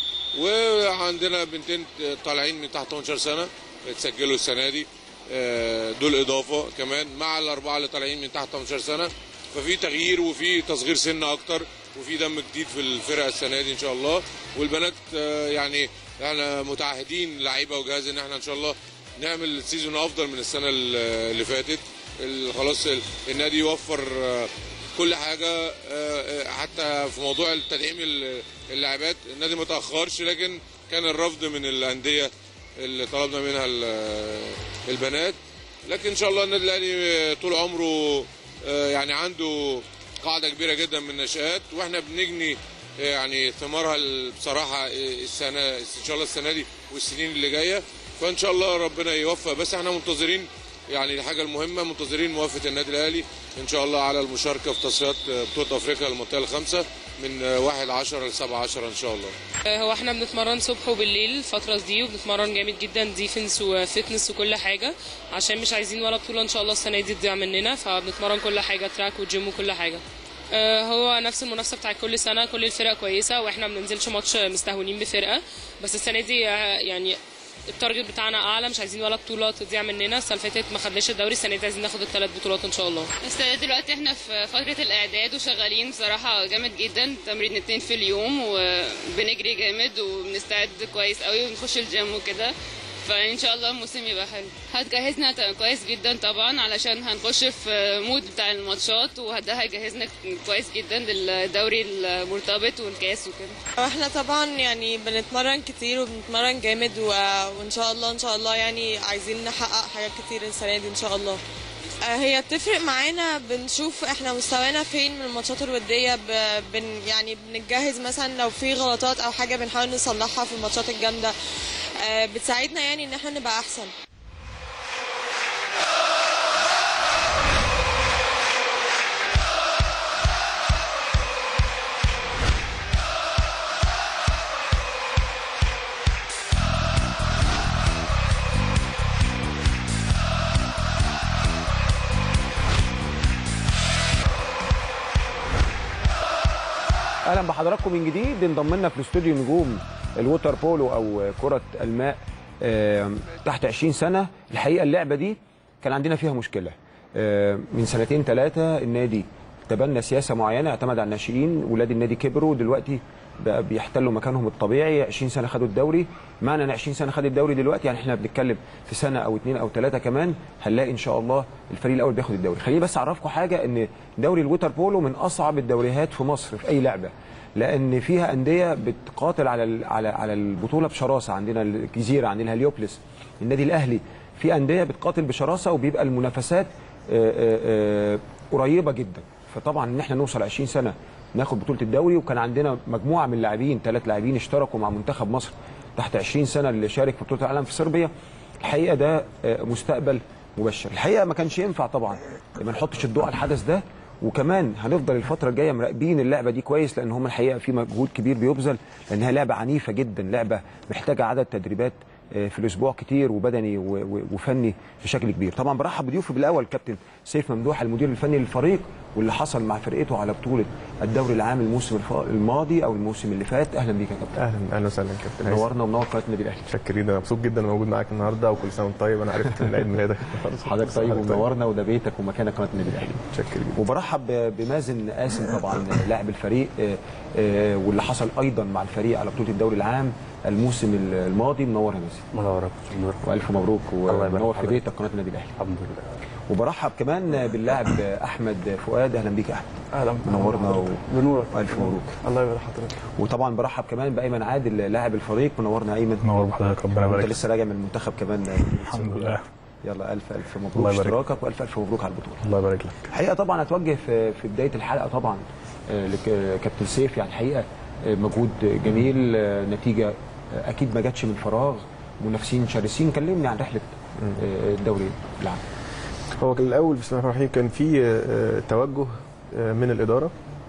وعندنا بنتين طالعين من تحت 18 سنه اتسجلوا السنه دي آه، دول اضافه كمان مع الاربعه اللي طالعين من تحت 18 سنه ففي تغيير وفي تصغير سن اكتر وفي دم جديد في الفرقه السنه دي ان شاء الله والبنات آه، يعني احنا متعهدين لعيبه وجهاز ان احنا ان شاء الله نعمل سيزون افضل من السنه اللي فاتت ال- خلاص ال- النادي يوفر آه، كل حاجه آه، آه، حتى في موضوع التدعيم ال- اللاعبات النادي ما تاخرش لكن كان الرفض من الانديه اللي طلبنا منها ال- البنات لكن ان شاء الله النادي الاهلي طول عمره آه، يعني عنده قاعده كبيره جدا من النشآت واحنا بنجني يعني ثمارها ال- بصراحه السنه ان شاء الله السنه دي والسنين اللي جايه فان شاء الله ربنا يوفق بس احنا منتظرين يعني الحاجه المهمه منتظرين موافقه النادي الاهلي ان شاء الله على المشاركه في تصفيات بطوله افريقيا للمنطقه الخامسه من 1 10 ل 7 10 ان شاء الله هو احنا بنتمرن صبح وبالليل الفترة دي وبنتمرن جامد جدا ديفنس وفتنس وكل حاجة عشان مش عايزين ولا بطولة ان شاء الله السنة دي تضيع مننا فبنتمرن كل حاجة تراك وجيم وكل حاجة آه، هو نفس المنافسة بتاع كل سنة كل الفرق كويسة واحنا ما بننزلش ماتش مستهونين بفرقة بس السنة دي آه، يعني التارجت بتاعنا اعلى مش عايزين ولا بطولة تضيع مننا السنة اللي فاتت ما خدناش الدوري السنة دي عايزين ناخد الثلاث بطولات ان شاء الله بس دلوقتي احنا في فترة الإعداد وشغالين بصراحة جامد جدا تمرين اتنين في اليوم وبنجري جامد وبنستعد كويس قوي ونخش الجيم وكده فإن شاء الله الموسم يبقى حلو هتجهزنا ت- كويس جدا طبعا علشان هنخش في مود بتاع الماتشات وده هيجهزنا كويس جدا للدوري المرتبط والكاس وكده احنا طبعا يعني بنتمرن كتير وبنتمرن جامد و... وان شاء الله ان شاء الله يعني عايزين نحقق حاجات كتير السنه دي ان شاء الله آه، هي بتفرق معانا بنشوف احنا مستوانا فين من الماتشات الوديه ب... بن يعني بنتجهز مثلا لو في غلطات او حاجه بنحاول نصلحها في الماتشات الجامده آه، بتساعدنا يعني ان احنا نبقى احسن اهلا بحضراتكم من جديد انضم لنا في الاستوديو نجوم الووتر بولو او كره الماء آم، تحت 20 سنه الحقيقه اللعبه دي كان عندنا فيها مشكله آم، من سنتين ثلاثه النادي تبنى سياسه معينه اعتمد على الناشئين ولاد النادي كبروا دلوقتي بقى بيحتلوا مكانهم الطبيعي 20 سنه خدوا الدوري معنى ان 20 سنه خد الدوري دلوقتي يعني احنا بنتكلم في سنه او اثنين او ثلاثه كمان هنلاقي ان شاء الله الفريق الاول بياخد الدوري خليني بس اعرفكم حاجه ان دوري الووتر بولو من اصعب الدوريات في مصر في اي لعبه لان فيها انديه بتقاتل على ال- على على البطوله بشراسه عندنا الجزيره عندنا هليوبلس النادي الاهلي في انديه بتقاتل بشراسه وبيبقى المنافسات آه، آه، آه، قريبه جدا فطبعا ان احنا نوصل 20 سنه ناخد بطوله الدوري وكان عندنا مجموعه من اللاعبين ثلاث لاعبين اشتركوا مع منتخب مصر تحت 20 سنه اللي شارك في بطوله العالم في صربيا الحقيقه ده آه، مستقبل مبشر الحقيقه ما كانش ينفع طبعا ما نحطش الضوء على الحدث ده وكمان هنفضل الفتره الجايه مراقبين اللعبه دي كويس لان هم الحقيقه في مجهود كبير بيبذل لانها لعبه عنيفه جدا لعبه محتاجه عدد تدريبات آه، في الاسبوع كتير وبدني و- و- وفني بشكل كبير طبعا برحب بضيوفي بالاول كابتن سيف ممدوح المدير الفني للفريق واللي حصل مع فرقته على بطوله الدوري العام الموسم الف- الماضي او الموسم اللي فات اهلا بيك يا كابتن اهلا اهلا وسهلا كابتن هيثم. نورنا ومنور قناه النادي الاهلي متشكرين انا مبسوط جدا موجود معاك النهارده وكل سنه وانت طيب انا عرفت ان عيد ميلادك حضرتك طيب ومنورنا وده بيتك ومكانك قناه النادي الاهلي متشكرين وبرحب بمازن قاسم طبعا لاعب الفريق آه، آه، واللي حصل ايضا مع الفريق على بطوله الدوري العام الموسم الماضي منور يا مازن منورك منورك والف مبروك الله يبارك ومنور في حضرتك. بيتك قناه النادي الاهلي الحمد لله وبرحب كمان باللاعب احمد فؤاد اهلا بيك يا احمد اهلا منورنا و... بنورك والف مبروك الله يبارك حضرتك وطبعا برحب كمان بايمن عادل لاعب الفريق منورنا ايمن منور بحضرتك ربنا انت يبارك لسه راجع من المنتخب كمان الحمد لله يلا الف الف الله مبروك يبارك. اشتراكك والف الف مبروك على البطوله الله يبارك لك الحقيقه طبعا اتوجه في في بدايه الحلقه طبعا آه، لكابتن سيف يعني الحقيقه آه، مجهود جميل آه، نتيجه آه، اكيد ما جاتش من فراغ منافسين شرسين كلمني عن رحله آه، الدوري العام هو كان الاول بسم الله الرحمن الرحيم كان في آه، توجه آه، من الاداره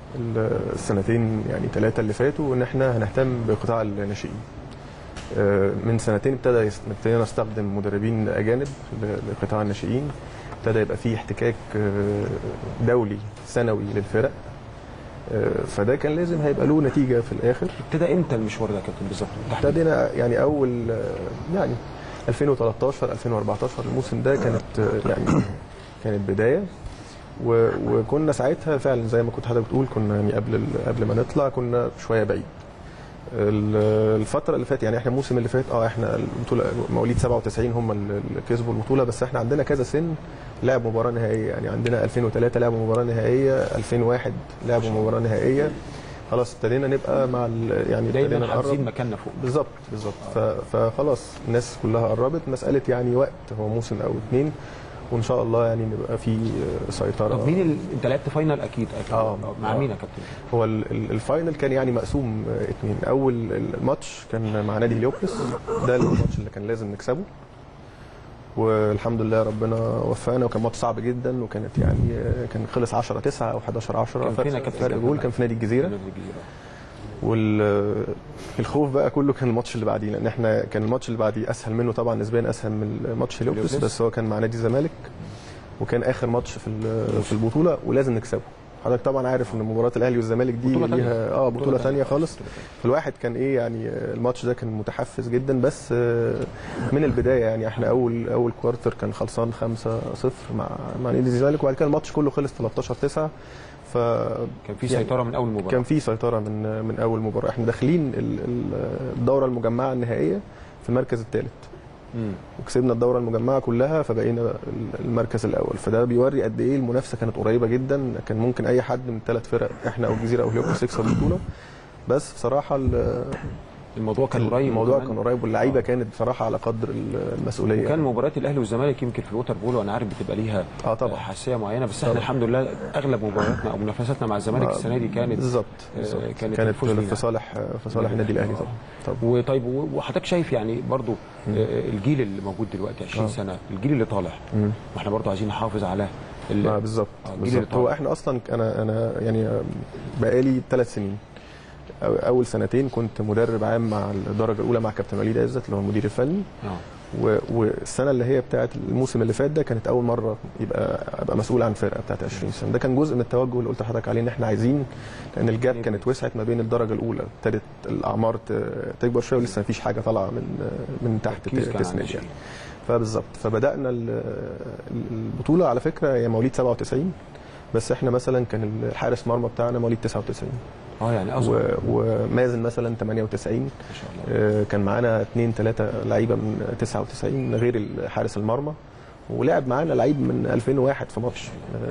السنتين يعني ثلاثه اللي فاتوا ان احنا هنهتم بقطاع الناشئين آه، من سنتين ابتدى يس- ابتدينا نستخدم مدربين اجانب ل- لقطاع الناشئين ابتدى يبقى في احتكاك آه، دولي سنوي للفرق آه، فده كان لازم هيبقى له نتيجه في الاخر ابتدى امتى المشوار ده يا كابتن بالظبط تحديداً؟ ابتدينا يعني اول آه، يعني 2013 2014 الموسم ده كانت آه، يعني كانت بدايه و- وكنا ساعتها فعلا زي ما كنت حضرتك بتقول كنا يعني قبل ال- قبل ما نطلع كنا شويه بعيد ال- الفتره اللي فاتت يعني احنا الموسم اللي فات اه احنا البطوله مواليد 97 هم اللي كسبوا البطوله بس احنا عندنا كذا سن لعبوا مباراه نهائيه يعني عندنا 2003 لعبوا مباراه نهائيه 2001 لعبوا مباراه نهائيه خلاص ابتدينا نبقى مع ال- يعني ابتدينا دايما نقرب. حافظين مكاننا فوق بالظبط بالظبط ف- فخلاص الناس كلها قربت مساله يعني وقت هو موسم او اتنين وان شاء الله يعني نبقى في سيطره طب مين ال... انت لعبت فاينل اكيد اكيد آه. مع آه. مين يا كابتن؟ هو ال- ال- الفاينل كان يعني مقسوم آه، اتنين اول الماتش كان مع نادي هليوبلس ده الماتش اللي كان لازم نكسبه والحمد لله ربنا وفقنا وكان ماتش صعب جدا وكانت يعني آه، كان خلص 10 9 او 11 10 كان فين يا كابتن؟ فرق جول كان في نادي الجزيره نادي الجزيرة. والخوف بقى كله كان الماتش اللي بعديه لان احنا كان الماتش اللي بعديه اسهل منه طبعا نسبيا اسهل من ماتش هليوبلس هليوبلس. بس هو كان مع نادي الزمالك وكان اخر ماتش في ال- في البطوله ولازم نكسبه حضرتك طبعا عارف ان مباراه الاهلي والزمالك دي بطولة تانية. ليها اه بطولة بطوله تانية. ثانيه خالص فالواحد كان ايه يعني آه، الماتش ده كان متحفز جدا بس آه، من البدايه يعني احنا اول اول كوارتر كان خلصان 5 0 مع مع نادي الزمالك وبعد كده الماتش كله خلص 13 9 ف كان في يعني سيطره من اول مباراه كان في سيطره من من اول مباراه احنا داخلين ال- ال- الدوره المجمعه النهائيه في المركز الثالث مم. وكسبنا الدوره المجمعه كلها فبقينا المركز الاول فده بيوري قد ايه المنافسه كانت قريبه جدا كان ممكن اي حد من الثلاث فرق احنا او الجزيره او هليوبلس يكسب البطوله بس بصراحه ال- الموضوع كان قريب الموضوع وكمان- كان قريب واللعيبه كانت بصراحه على قدر المسؤوليه وكان مباريات الاهلي والزمالك يمكن في الووتر بول وانا عارف بتبقى ليها اه طبعا حساسيه معينه بس احنا طبعا. الحمد لله اغلب مبارياتنا او منافساتنا مع الزمالك آه، السنه دي كانت بالظبط آه، بالظبط. كانت كانت الفوز بينا. في صالح في صالح النادي الاهلي طبعا طبعا وطيب و- وحضرتك شايف يعني برضو آه، الجيل اللي موجود دلوقتي 20 آه. سنه الجيل اللي طالع مم. واحنا برضو عايزين نحافظ على ال- اه بالظبط آه، الجيل بالظبط اللي هو طالع. احنا اصلا انا انا يعني بقالي ثلاث سنين أو- اول سنتين كنت مدرب عام مع الدرجه الاولى مع كابتن وليد عزت اللي هو المدير الفني آه. و- والسنه اللي هي بتاعه الموسم اللي فات ده كانت اول مره يبقى ابقى مسؤول عن فرقه بتاعه 20 سنه ده كان جزء من التوجه اللي قلت لحضرتك عليه ان احنا عايزين لان الجاب كانت وسعت ما بين الدرجه الاولى ابتدت الاعمار ت- تكبر شويه ولسه ما فيش حاجه طالعه من من تحت تركيز كان على تسند الناشئين. يعني فبالظبط فبدانا ال- البطوله على فكره هي مواليد 97 بس احنا مثلا كان الحارس مرمى بتاعنا مواليد 99 اه يعني و- اصغر ومازن مثلا 98 ما شاء الله آه، كان معانا اثنين ثلاثه لعيبه من 99 غير حارس المرمى ولعب معانا لعيب من 2001 في ماتش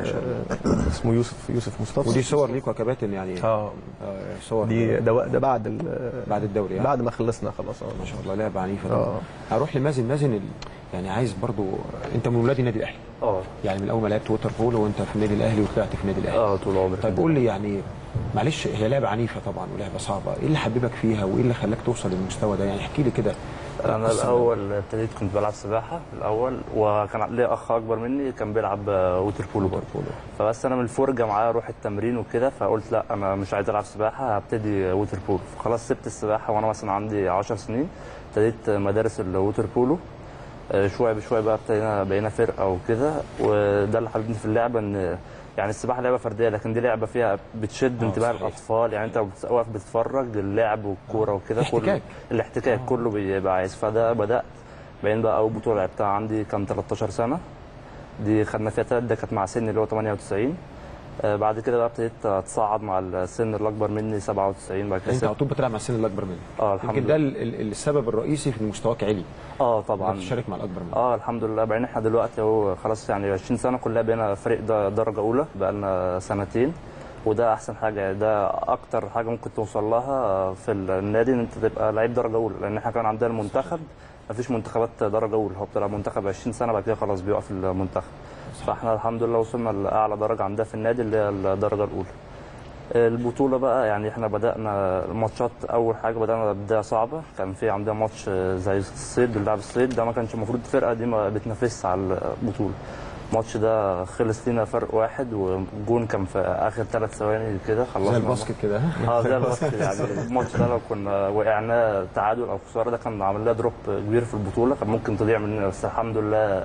آه، اسمه يوسف يوسف مصطفى ودي صور ليكوا يا كباتن يعني اه آه، صور دي ده ده بعد ال- بعد الدوري يعني. بعد ما خلصنا خلاص اه ما شاء الله لعبه عنيفه اه طبعا هروح لمازن مازن ال... يعني عايز برضو انت من ولاد النادي الاهلي اه يعني من اول ما لعبت ووتر بول وانت في النادي الاهلي وطلعت في النادي الاهلي اه طول عمري طيب قول لي يعني معلش هي لعبه عنيفه طبعا ولعبه صعبه ايه اللي حببك فيها وايه اللي خلاك توصل للمستوى ده يعني احكي لي كده انا قصة الاول ابتديت كنت بلعب سباحه الاول وكان لي اخ اكبر مني كان بيلعب آه، ووتر بولو برضه فبس انا من الفرجه معاه اروح التمرين وكده فقلت لا انا مش عايز العب سباحه هبتدي ووتر بولو فخلاص سبت السباحه وانا مثلا عندي 10 سنين ابتديت مدارس الووتر بولو آه، شويه بشويه بقى ابتدينا بقينا فرقه وكده وده اللي حببني في اللعبه ان يعني السباحه لعبه فرديه لكن دي لعبه فيها بتشد آه، انتباه صحيح. الاطفال يعني انت بت- واقف بتتفرج اللعب والكوره وكده كله احتكاك. الاحتكاك كله بيبقى عايز فده بدات بعدين بقى اول بطوله لعبتها عندي كان 13 سنه دي خدنا فيها تالت ده كانت مع سني اللي هو 98 آه، بعد كده بقى ابتديت اتصعد مع السن اللي اكبر مني 97 بعد كده انت على سبت. طول بتلعب مع السن الاكبر منك اه الحمد يمكن ده لله ال- ال- السبب الرئيسي في ان مستواك عالي اه طبعا انك تشارك مع الاكبر منك اه الحمد لله بعدين احنا دلوقتي اهو خلاص يعني 20 سنه كلها بقينا فريق ده درجه اولى بقى لنا سنتين وده احسن حاجه يعني ده اكتر حاجه ممكن توصل لها في النادي ان انت تبقى لعيب درجه اولى لان احنا كان عندنا المنتخب مفيش منتخبات درجه اولى هو بتلعب منتخب 20 سنه بعد كده خلاص بيقف المنتخب فاحنا الحمد لله وصلنا لاعلى درجه عندها في النادي اللي هي الدرجه الاولى البطولة بقى يعني احنا بدأنا الماتشات أول حاجة بدأنا بداية صعبة كان في عندنا ماتش زي الصيد بنلعب الصيد ده ما كانش المفروض الفرقة دي ما بتنافسش على البطولة الماتش ده خلص لينا فرق واحد والجون كان في آخر ثلاث ثواني كده خلصنا زي الباسكت كده اه زي الباسكت يعني الماتش ده لو كنا وقعنا تعادل او خساره ده كان عامل لنا دروب كبير في البطوله كان ممكن تضيع مننا بس الحمد لله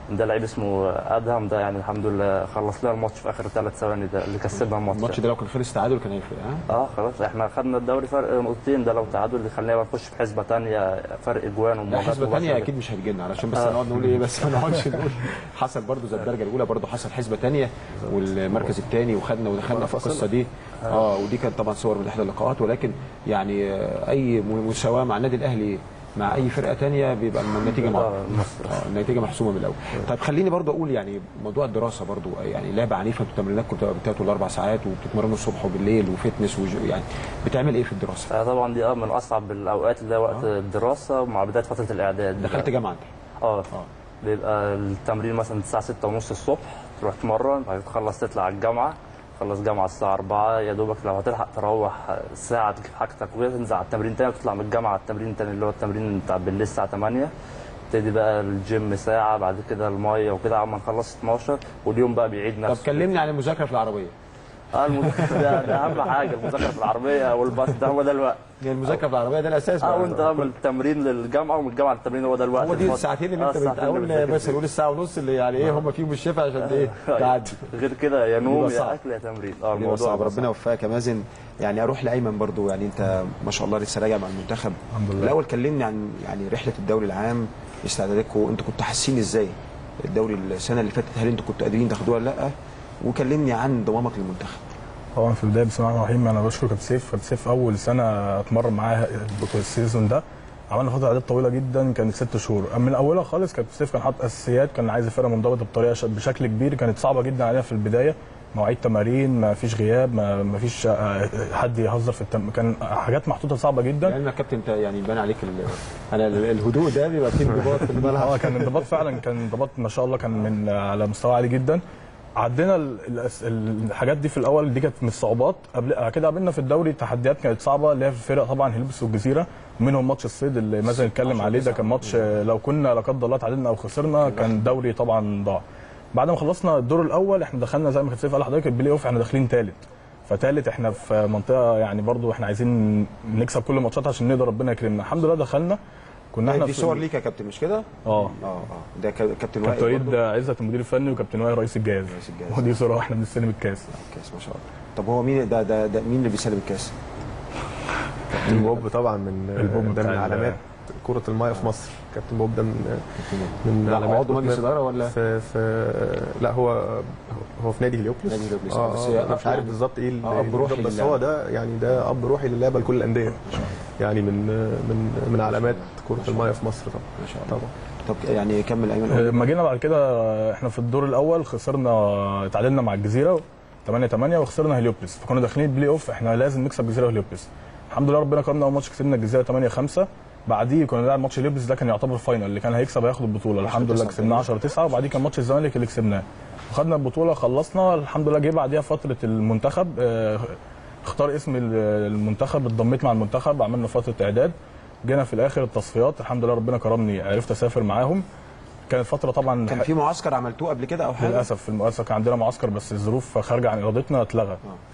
ده لعيب اسمه ادهم ده يعني الحمد لله خلص لنا الماتش في اخر ثلاث ثواني ده اللي كسبنا الماتش الماتش ده لو كان خلص تعادل كان هيفرق ها اه خلاص احنا خدنا الدوري فرق نقطتين ده لو تعادل اللي خلينا نخش في حسبه ثانيه فرق اجوان لا ومواجهات حسبه ثانيه مباشرة. اكيد مش هتجينا علشان بس آه. نقعد نقول ايه بس ما نقعدش نقول حصل برضو زي الدرجه الاولى برضو حصل حسبه ثانيه والمركز الثاني وخدنا ودخلنا في القصه دي اه ودي كانت طبعا صور من احدى اللقاءات ولكن يعني آه، اي مساواه مع النادي الاهلي مع اي فرقه ثانيه بيبقى النتيجه مع... آه، اه النتيجه محسومه من الاول طيب خليني برضو اقول يعني موضوع الدراسه برضو يعني لعبه عنيفه انتوا تمريناتكم بتبقى بتاعتوا الاربع ساعات وبتتمرنوا الصبح وبالليل وفتنس وج... يعني بتعمل ايه في الدراسه؟ آه طبعا دي اه من اصعب الاوقات اللي هي وقت الدراسه مع بدايه فتره الاعداد دخلت جامعه انت اه بيبقى التمرين مثلا الساعه 6 ونص الصبح تروح تمرن بعد كده تخلص تطلع على الجامعه تخلص جامعه الساعه 4 يا دوبك لو هتلحق تروح ساعه تجيب حاجتك وكده تنزل على التمرين تاني وتطلع من الجامعه على التمرين تاني اللي هو التمرين بتاع بالليل الساعه 8 تبتدي بقى الجيم ساعه بعد كده الميه وكده عم نخلص 12 واليوم بقى بيعيد طب نفسه كلمني عن المذاكره في العربيه اه المذاكره ده, ده اهم حاجه المذاكره في العربيه والباص ده هو ده الوقت يعني المذاكره في العربيه ده الاساس اه بقى. وانت من التمرين للجامعه ومن الجامعه للتمرين هو ده الوقت هو دي الفاضي. الساعتين اللي آه، انت الساعتين اللي بتقول بتذاكر بس نقول الساعه ونص اللي يعني ايه هم فيهم الشفا عشان ايه تعدي غير كده يا نوم بيبقى يا صعب. اكل يا تمرين اه الموضوع الموضوع صعب بيبقى ربنا يوفقك يا مازن يعني اروح لايمن برضو يعني انت ما شاء الله لسه راجع مع المنتخب الحمد لله. الاول كلمني عن يعني رحله الدوري العام استعداداتكم انتوا كنتوا حاسين ازاي الدوري السنه اللي فاتت هل انتوا كنتوا قادرين تاخدوها ولا لا وكلمني عن انضمامك للمنتخب طبعا في البدايه بسم الله الرحمن الرحيم انا بشكر كابتن سيف كابتن سيف اول سنه اتمرن معاه البطوله السيزون ده عملنا فتره اعداد طويله جدا كانت ست شهور من اولها خالص كابتن سيف كان حاطط اساسيات كان عايز الفرقه منضبطه بطريقه ش- بشكل كبير كانت صعبه جدا علينا في البدايه مواعيد تمارين ما فيش غياب ما, ما فيش آه، حد يهزر في التم... كان حاجات محطوطه صعبه جدا يعني يا كابتن انت يعني يبان عليك ال- انا ال- الهدوء ده بيبقى فيه انضباط في الملعب اه كان انضباط فعلا كان انضباط ما شاء الله كان من على مستوى عالي جدا عدينا ال- الأس- الحاجات دي في الاول دي كانت من الصعوبات قبل بعد كده قابلنا في الدوري تحديات كانت صعبه اللي هي في الفرق طبعا هلبس والجزيره ومنهم ماتش الصيد اللي مازن اتكلم عليه ده كان ماتش آه، لو كنا لا قدر الله تعادلنا او خسرنا كان الدوري طبعا ضاع بعد ما خلصنا الدور الاول احنا دخلنا زي ما كابتن سيف قال لحضرتك البلاي اوف احنا داخلين ثالث فتالت احنا في منطقه يعني برضو احنا عايزين نكسب كل الماتشات عشان نقدر ربنا يكرمنا الحمد لله دخلنا كنا احنا دي في- صور ليك يا كابتن مش كده؟ اه اه اه ده كا- كابتن وائل كابتن وليد برضو؟ عزت المدير الفني وكابتن وائل رئيس الجهاز رئيس الجهاز. ودي صوره واحنا بنستلم الكاس كاس ما شاء الله طب هو مين ده ده, ده مين اللي بيسلم الكاس؟ كابتن بوب طبعا من البوب ده بتاع من ال- علامات كرة المايه في مصر كابتن بوب ده من من ده علامات عضو مجلس اداره ولا؟ في في لا هو هو في نادي هليوبلس نادي هليوبلس، اه بس بس هي انا مش أب عارف يعني. بالظبط ايه ال- آه، أب روحي بس للعبة. هو ده يعني ده اب روحي للعبه لكل الانديه يعني من من من علامات كرة المايه في مصر طبعا ما شاء الله طبعا طب يعني كمل ايمن لما جينا بعد كده احنا في الدور الاول خسرنا تعادلنا مع الجزيره 8 8 وخسرنا هليوبلس فكنا داخلين البلاي اوف احنا لازم نكسب الجزيره وهليوبلس الحمد لله ربنا كرمنا اول ماتش كسبنا الجزيره 8 5 بعديه كنا بنلعب ماتش هليوبلس ده كان يعتبر فاينل اللي كان هيكسب هياخد البطوله الحمد لله 10-9 كسبناه 10 9 وبعديه كان ماتش الزمالك اللي كسبناه وخدنا البطوله خلصنا الحمد لله جه بعديها فتره المنتخب اه، اختار اسم ال- المنتخب اتضميت مع المنتخب عملنا فتره اعداد جينا في الاخر التصفيات الحمد لله ربنا كرمني عرفت اسافر معاهم كانت فتره طبعا كان في معسكر عملتوه قبل كده او حاجه؟ للاسف في المؤسسه كان عندنا معسكر بس الظروف خارجه عن ارادتنا اتلغى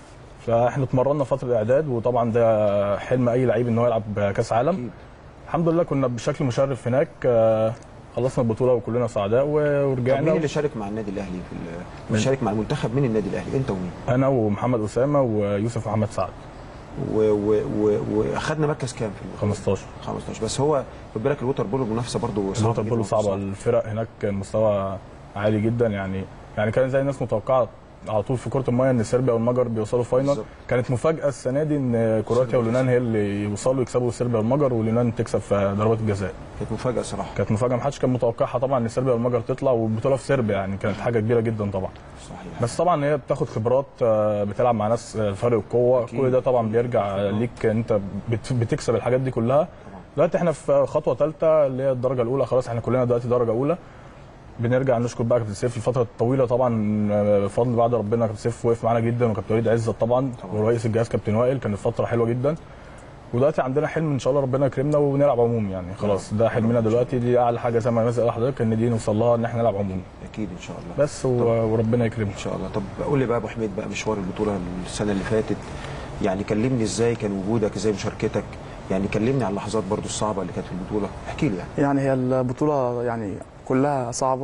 فاحنا اتمرنا فتره اعداد وطبعا ده حلم اي لعيب ان هو يلعب كاس عالم الحمد لله كنا بشكل مشرف هناك آه، خلصنا البطوله وكلنا سعداء و- طب ورجعنا مين اللي شارك مع النادي الاهلي في ال- اللي شارك مع المنتخب من النادي الاهلي انت ومين؟ انا ومحمد اسامه ويوسف محمد سعد و- و- و- واخدنا مركز كام في ال- 15 15 بس هو خد بالك الوتر بول المنافسه برضه صعبه الوتر بول جداً. صعبه الفرق هناك مستوى عالي جدا يعني يعني كان زي الناس متوقعه على طول في كره المايه ان صربيا والمجر بيوصلوا فاينل بالظبط. كانت مفاجاه السنه دي ان كرواتيا واليونان هي اللي يوصلوا يكسبوا صربيا والمجر واليونان تكسب في ضربات الجزاء كانت مفاجاه صراحه كانت مفاجاه محدش كان متوقعها طبعا ان صربيا والمجر تطلع والبطوله في صربيا يعني كانت حاجه كبيره جدا طبعا صحيح بس طبعا هي بتاخد خبرات آه، بتلعب مع ناس آه، فرق القوه أكيد. كل ده طبعا بيرجع ليك انت بت- بتكسب الحاجات دي كلها دلوقتي احنا في خطوه ثالثه اللي هي الدرجه الاولى خلاص احنا كلنا دلوقتي درجه اولى بنرجع نشكر بقى كابتن سيف الفتره الطويله طبعا آه، بفضل بعد ربنا كابتن سيف وقف معانا جدا وكابتن وليد عزت طبعا ورئيس الجهاز كابتن وائل كانت فتره حلوه جدا ودلوقتي عندنا حلم ان شاء الله ربنا يكرمنا ونلعب عموم يعني خلاص ده حلمنا دلوقتي دي اعلى حاجه زي ما قال لحضرتك ان دي نوصل لها ان احنا نلعب عموم اكيد ان شاء الله بس و- وربنا يكرمنا ان شاء الله طب قول لي بقى يا ابو حميد بقى مشوار البطوله السنه اللي فاتت يعني كلمني ازاي كان وجودك ازاي مشاركتك يعني كلمني عن اللحظات برضو الصعبه اللي كانت في البطوله احكي لي يعني يعني هي البطولة يعني كلها صعبة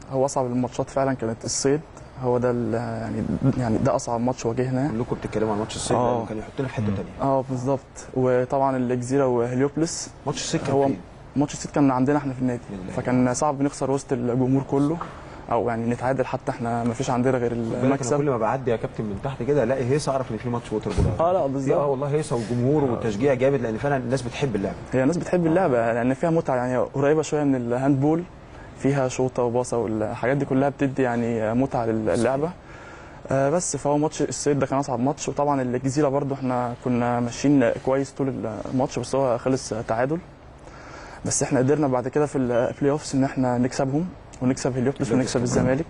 هو اصعب الماتشات فعلا كانت الصيد هو ده ال- يعني يعني ده اصعب ماتش واجهنا كلكم بتتكلموا عن ماتش الصيد آه. لأنه كان يحطنا في حته ثانيه اه بالظبط وطبعا الجزيره وهليوبلس ماتش الصيد كان هو فين؟ ماتش الصيد كان عندنا احنا في النادي فكان صعب نخسر وسط الجمهور كله او يعني نتعادل حتى احنا ما فيش عندنا غير بالك انا المكسب كل ما بعدي يا كابتن من تحت كده الاقي هيصه اعرف ان في ماتش ووتر بول اه لا بالظبط اه والله هيصه وجمهور وتشجيع جامد لان فعلا الناس بتحب اللعبه هي الناس بتحب اللعبه لان فيها متعه يعني قريبه شويه من الهاندبول فيها شوطه وباصه والحاجات دي كلها بتدي يعني متعه للعبه آه بس فهو ماتش الصيد ده كان اصعب ماتش وطبعا الجزيره برضو احنا كنا ماشيين كويس طول الماتش بس هو خلص تعادل بس احنا قدرنا بعد كده في البلاي اوفس ان احنا نكسبهم ونكسب هليوبلس ونكسب الزمالك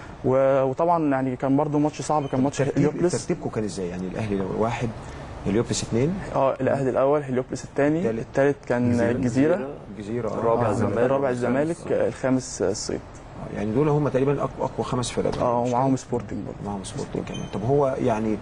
و- وطبعا يعني كان برضو ماتش صعب كان ماتش ترتيب هليوبلس ترتيبكم كان ازاي يعني الاهلي لو واحد هليوبلس اثنين اه الاهلي الاول هليوبلس الثاني الثالث كان جزيرة. الجزيره الجزيره آه. الرابع آه. الزمالك الرابع الزمالك الخامس الصيد يعني دول هم تقريبا اقوى اقوى خمس فرق اه ومعاهم سبورتنج برضه معاهم سبورتنج كمان طب هو يعني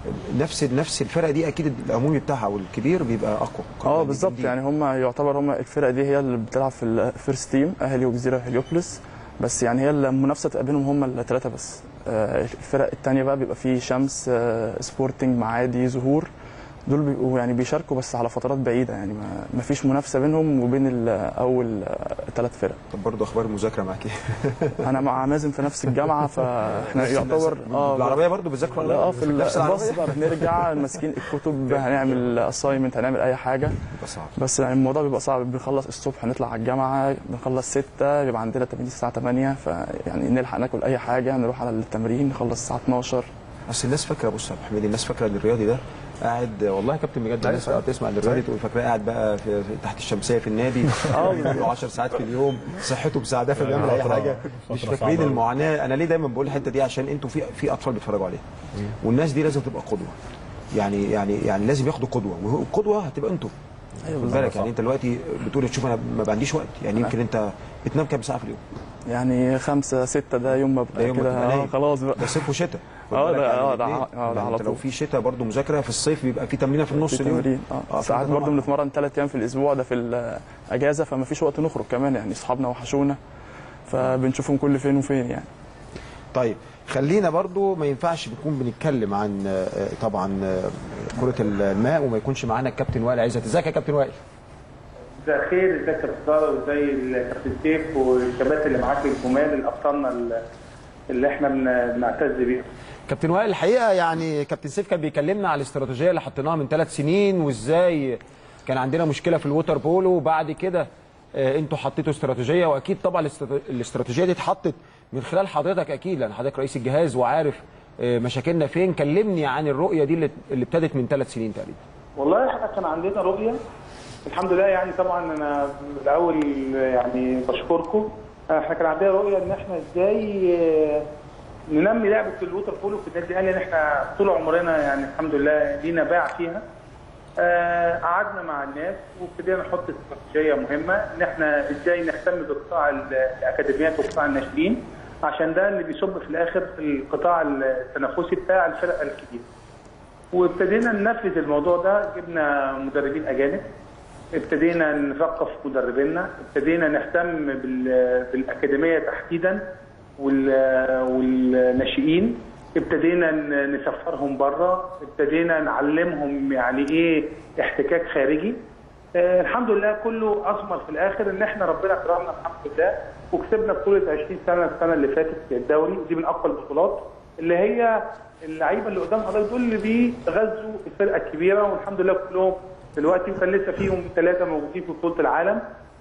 نفس نفس الفرقه دي اكيد العمومي بتاعها والكبير بيبقى اقوى اه بالظبط يعني هم يعتبر هم الفرقه دي هي اللي بتلعب في الفيرست تيم اهلي وجزيره هليوبلس بس يعني هي المنافسه تبقى بينهم هم الثلاثه بس آه، الفرق الثانيه بقى بيبقى فيه شمس آه، سبورتنج معادي زهور دول بيبقوا يعني بيشاركوا بس على فترات بعيده يعني ما ما فيش منافسه بينهم وبين ال- اول ثلاث فرق طب برضه اخبار المذاكره معاك ايه؟ انا مع مازن في نفس الجامعه فاحنا نفس يعتبر الناس. بالعربية برضه بتذاكروا ولا لا لا؟ اه في نفس الباص العربية؟ بقى بنرجع ماسكين الكتب هنعمل اساينمنت هنعمل اي حاجه صعب بس يعني الموضوع بيبقى صعب بنخلص الصبح نطلع على الجامعه بنخلص 6 بيبقى عندنا تمرين الساعه 8 فيعني نلحق ناكل اي حاجه نروح على التمرين نخلص الساعه 12 اصل الناس فاكره بص يا ابو حميد الناس فاكره ان الرياضي ده قاعد والله يا كابتن بجد الناس قاعده تسمع ان الرياضي تقول فاكراه قاعد بقى في في- تحت الشمسيه في النادي اه 10 ساعات في اليوم صحته مساعده في بيعمل اي فترة- حاجه مش فترة فاكرين صعبة. المعاناه انا ليه دايما بقول الحته دي عشان انتوا في في اطفال بيتفرجوا عليها والناس دي لازم تبقى قدوه يعني يعني يعني لازم ياخدوا قدوه والقدوه هتبقى انتوا ايوه خد بالك يعني انت دلوقتي بتقول تشوف انا ما عنديش وقت يعني يمكن انت بتنام كام ساعه في اليوم؟ يعني خمسة ستة ده يوم ما ده ببقى يوم ما كده تبقى آه نايم. خلاص بقى ده صيف وشتاء خد اه بالك ده يعني اه ده الاتنين. ع- اه ده يعني على انت لو طول في شتاء برضه مذاكره في الصيف بيبقى في تمرينه في النص في اليوم تمرين اه ساعات برضه بنتمرن ثلاث ايام في الاسبوع ده في الاجازه فما فيش وقت نخرج كمان يعني اصحابنا وحشونا فبنشوفهم كل فين وفين يعني طيب خلينا برضو ما ينفعش نكون بنتكلم عن آه، طبعا آه، كرة الماء وما يكونش معانا الكابتن وائل عزت ازيك يا كابتن وائل مساء الخير ازيك يا كابتن طارق وازي الكابتن سيف والشباب اللي معاك الجمال الابطالنا اللي- اللي احنا بن- بنعتز بيهم كابتن وائل الحقيقه يعني كابتن سيف كان بيكلمنا على الاستراتيجيه اللي حطيناها من ثلاث سنين وازاي كان عندنا مشكله في الووتر بولو وبعد كده آه، انتوا حطيتوا استراتيجيه واكيد طبعا الاسترات- الاستراتيجيه دي اتحطت من خلال حضرتك اكيد لان حضرتك رئيس الجهاز وعارف آه، مشاكلنا فين كلمني عن الرؤيه دي اللي اللي ابتدت من ثلاث سنين تقريبا والله احنا كان عندنا رؤيه الحمد لله يعني طبعا انا الاول يعني بشكركم احنا كان عندنا رؤيه ان احنا ازاي آه، ننمي لعبه الووتر بولو في النادي الاهلي لان احنا طول عمرنا يعني الحمد لله لينا باع فيها آه، قعدنا مع الناس وابتدينا نحط استراتيجيه مهمه ان احنا ازاي نهتم بقطاع ال- الاكاديميات وقطاع الناشئين عشان ده اللي بيصب في الاخر في القطاع التنافسي بتاع الفرق الكبيره. وابتدينا ننفذ الموضوع ده جبنا مدربين اجانب ابتدينا نثقف مدربينا ابتدينا نهتم بال- بالاكاديميه تحديدا وال- والناشئين ابتدينا ن- نسفرهم بره ابتدينا نعلمهم يعني ايه احتكاك خارجي آه الحمد لله كله اثمر في الاخر ان احنا ربنا كرمنا الحمد لله وكسبنا بطوله 20 سنه السنه اللي فاتت في الدوري ودي من اقوى البطولات اللي هي اللعيبه اللي قدام حضرتك دول اللي بيغذوا الفرقه الكبيره والحمد لله كلهم دلوقتي وكان لسه فيهم ثلاثه موجودين في بطوله العالم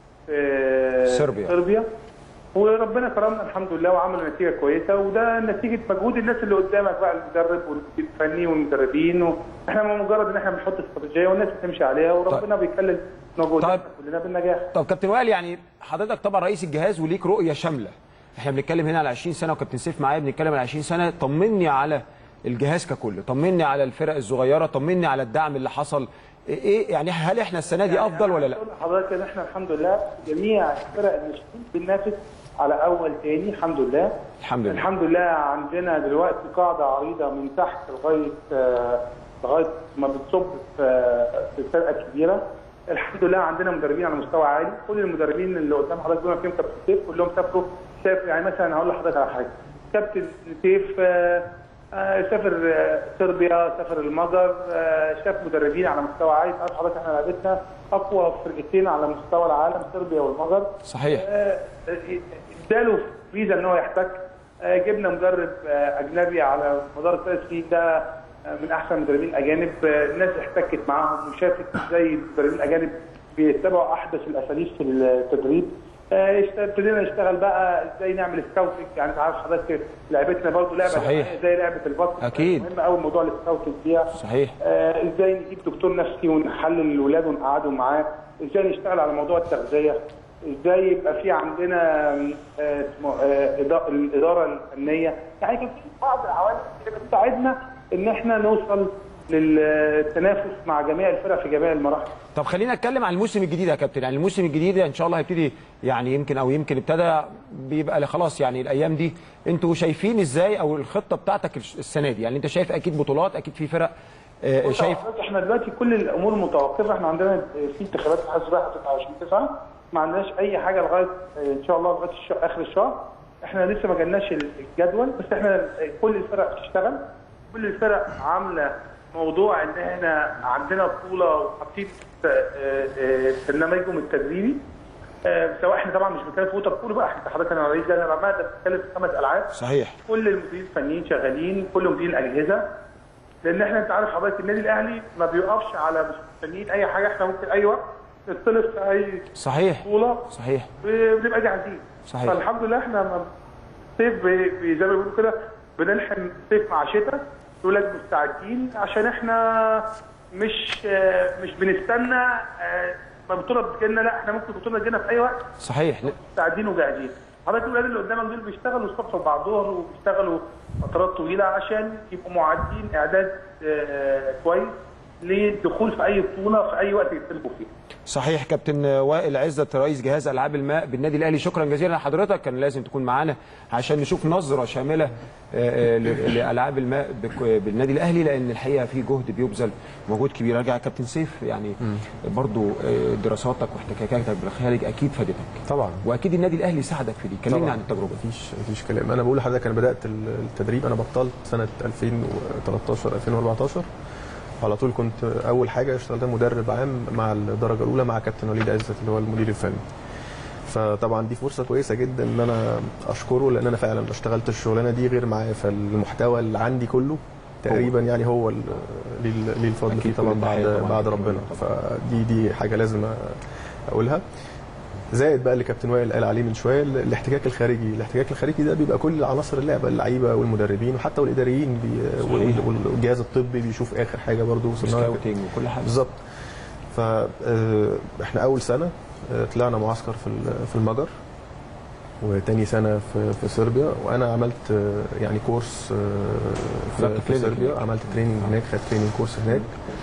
في صربيا. صربيا وربنا كرمنا الحمد لله وعملوا نتيجه كويسه وده نتيجه مجهود الناس اللي قدامك بقى المدرب والمدير الفني والمدربين و... احنا مجرد ان احنا بنحط استراتيجيه والناس بتمشي عليها وربنا بيكلل مجهوداتنا كلنا بالنجاح طب كابتن وائل يعني حضرتك طبعا رئيس الجهاز وليك رؤيه شامله احنا بنتكلم هنا على 20 سنه وكابتن سيف معايا بنتكلم على 20 سنه طمني على الجهاز ككل طمني على الفرق الصغيره طمني على الدعم اللي حصل ايه يعني هل احنا السنه دي افضل ولا لا أقول لحضرتك ان احنا الحمد لله جميع الفرق الناشئين بننافس على اول تاني الحمد لله الحمد لله الحمد لله عندنا دلوقتي قاعده عريضه من تحت لغايه آه، لغايه ما بتصب في في الفرقه الكبيره الحمد لله عندنا مدربين على مستوى عالي كل المدربين اللي قدام حضرتك دول فيهم كابتن سيف كلهم سافروا سافر يعني مثلا هقول لحضرتك على حاجه كابتن سيف آه، آه، سافر آه، صربيا سافر المجر آه، شاف مدربين على مستوى عالي عارف حضرتك احنا لعبتنا اقوى فرقتين على مستوى العالم صربيا والمجر صحيح آه، آه، اداله فيزا ان هو يحتك آه، جبنا مدرب آه، اجنبي على مدار الثلاث سنين ده آه، من احسن المدربين الاجانب آه، الناس احتكت معاهم وشافت ازاي المدربين الاجانب بيتبعوا احدث الاساليب في التدريب آه، اشت- ابتدينا نشتغل بقى ازاي نعمل سكاوتنج يعني انت عارف حضرتك لعبتنا برضه لعبه صحيح. جماعية زي لعبه الباسكت أكيد. مهم قوي موضوع السكاوتنج فيها صحيح آه، ازاي نجيب دكتور نفسي ونحلل الولاد ونقعدوا معاه ازاي نشتغل على موضوع التغذيه ازاي يبقى في عندنا آه، اسمه آه، إدا- الاداره الفنيه يعني كان في بعض العوامل اللي بتساعدنا ان احنا نوصل للتنافس مع جميع الفرق في جميع المراحل طب خلينا نتكلم عن الموسم الجديد يا كابتن يعني الموسم الجديد ان شاء الله هيبتدي يعني يمكن او يمكن ابتدى بيبقى خلاص يعني الايام دي انتوا شايفين ازاي او الخطه بتاعتك السنه دي يعني انت شايف اكيد بطولات اكيد في فرق آه، بص شايف حضرتك احنا دلوقتي كل الامور متوقفه احنا عندنا في انتخابات اتحاد السباحه 29 9 ما عندناش اي حاجه لغايه اه، ان شاء الله لغايه الش- اخر الشهر احنا لسه ما جالناش الجدول بس احنا اه، كل الفرق بتشتغل كل الفرق عامله موضوع ان احنا عندنا بطوله وحاطين اه، اه، برنامجهم التدريبي اه، سواء احنا طبعا مش بنتكلم في ووتر بول بقى احنا حضرتك انا رئيس لجنه العمال ده بنتكلم في خمس العاب صحيح كل المديرين الفنيين شغالين كل مديرين الاجهزه لان احنا انت عارف حضرتك النادي الاهلي ما بيوقفش على مستنيين اي حاجه احنا ممكن اي وقت نطلب في اي صحيح بطوله صحيح بنبقى جاهزين صحيح. فالحمد لله احنا ما- صيف بي- بي- زي ما بيقولوا كده بنلحم صيف مع شتاء الولاد مستعدين عشان احنا مش آه، مش بنستنى آه، ما البطوله بتجيلنا لا احنا ممكن البطوله تجينا في اي وقت صحيح لا، مستعدين وجاهزين حضرتك الولاد اللي قدامك دول بيشتغلوا الصبح وبعد الظهر وبيشتغلوا فترات طويله عشان يبقوا معدين اعداد آه، كويس للدخول في اي بطوله في اي وقت يطلبوا فيه صحيح كابتن وائل عزت رئيس جهاز العاب الماء بالنادي الاهلي شكرا جزيلا لحضرتك كان لازم تكون معانا عشان نشوف نظره شامله آه، آه، ل- لالعاب الماء بك- بالنادي الاهلي لان الحقيقه في جهد بيبذل مجهود كبير ارجع يا كابتن سيف يعني برضو آه، دراساتك واحتكاكاتك بالخارج اكيد فادتك طبعا واكيد النادي الاهلي ساعدك في دي كلمني طبعاً. عن التجربه مفيش مفيش كلام انا بقول لحضرتك انا بدات التدريب انا بطلت سنه 2013 2014 على طول كنت اول حاجه اشتغلت مدرب عام مع الدرجه الاولى مع كابتن وليد عزت اللي هو المدير الفني فطبعا دي فرصه كويسه جدا ان انا اشكره لان انا فعلا ما اشتغلتش الشغلانه دي غير معاه فالمحتوى اللي عندي كله تقريبا يعني هو ال- ليه ال- ليه الفضل فيه أكيد طبعا كل بعد التحية طبعاً. بعد ربنا فدي دي حاجه لازم اقولها زائد بقى اللي كابتن وائل قال عليه من شويه ال- الاحتكاك الخارجي، الاحتكاك الخارجي ده بيبقى كل عناصر اللعبه اللعيبه والمدربين وحتى والاداريين بي صحيح. وال- والجهاز الطبي بيشوف اخر حاجه برضه وصلنا لها. سكاوتنج وكل حاجه بالظبط فاحنا اول سنه آه، طلعنا معسكر في ال- في المجر وتاني سنه في في صربيا وانا عملت آه، يعني كورس آه، في, عملت في تريننج صربيا هناك. عملت تريننج هناك خدت تريننج كورس هناك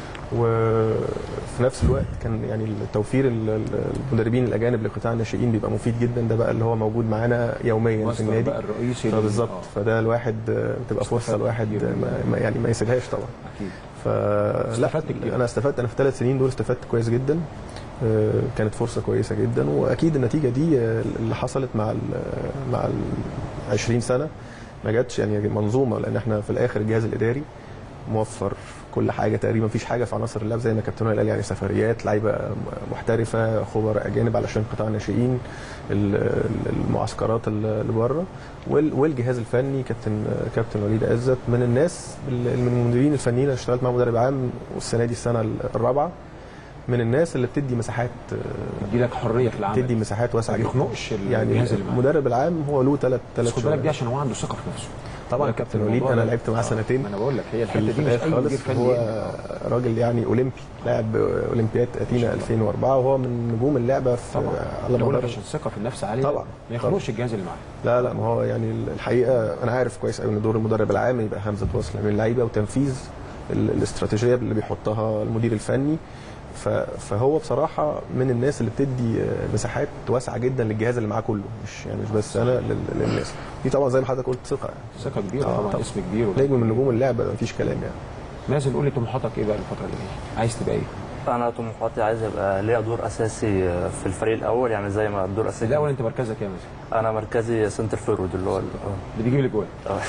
وفي نفس الوقت كان يعني التوفير ال- ال- المدربين الاجانب لقطاع الناشئين بيبقى مفيد جدا ده بقى اللي هو موجود معانا يوميا في مصدر النادي بقى الرئيسي لل- فبالظبط آه. فده الواحد آه، بتبقى فرصه استفاد الواحد كتير آه، ما ما- يعني ما يسيبهاش طبعا اكيد فلا استفدت كتير. انا استفدت انا في الثلاث سنين دول استفدت كويس جدا آه، كانت فرصه كويسه جدا واكيد النتيجه دي آه، اللي حصلت مع ال مع ال 20 سنه ما جاتش يعني منظومه لان احنا في الاخر الجهاز الاداري موفر كل حاجه تقريبا مفيش حاجه في عناصر اللعب زي ما كابتن وائل قال يعني سفريات لعيبه محترفه خبراء اجانب علشان قطاع الناشئين ال- ال- المعسكرات اللي بره وال- والجهاز الفني كابتن كابتن وليد عزت من الناس ال- من المديرين الفنيين اللي اشتغلت مع مدرب عام والسنه دي السنه الرابعه من الناس اللي بتدي مساحات يدي لك حريه في العمل تدي مساحات واسعه ما جدا. بيخنقش يعني الجهاز اللي معاه. المدرب العام هو له ثلاث بس ثلاث خد بالك دي عشان هو عنده ثقه في نفسه طبعا ده كابتن الموضوع وليد انا ده. لعبت معاه آه، سنتين ما انا بقول لك هي في الحته دي مش الآخر اي خالص مدير فني هو يعمل. راجل يعني اولمبي لاعب اولمبياد اتينا 2004 وهو من نجوم اللعبه في طبعا على انا بقول لك مدار عشان الثقه في النفس عاليه طبعا. ما يخنقش الجهاز اللي معاه لا لا ما هو يعني الحقيقه انا عارف كويس قوي ان دور المدرب العام يبقى همزه وصل من اللعيبه وتنفيذ ال- الاستراتيجيه اللي بيحطها المدير الفني ف- فهو بصراحه من الناس اللي بتدي آه، مساحات واسعه جدا للجهاز اللي معاه كله مش يعني مش بس انا لل- للناس دي طبعا زي ما حضرتك قلت ثقه يعني ثقه كبيره آه، طبعا طبعاً. اسم كبير نجم من نجوم اللعبه مفيش كلام يعني مازن قول لي طموحاتك ايه بقى الفتره اللي جايه عايز تبقى ايه انا طموحاتي عايز يبقى ليا دور اساسي في الفريق الاول يعني زي ما الدور الاساسي الاول انت مركزك ايه مثلا؟ انا مركزي سنتر فورورد اللي هو ال- اللي بيجيب الاجوال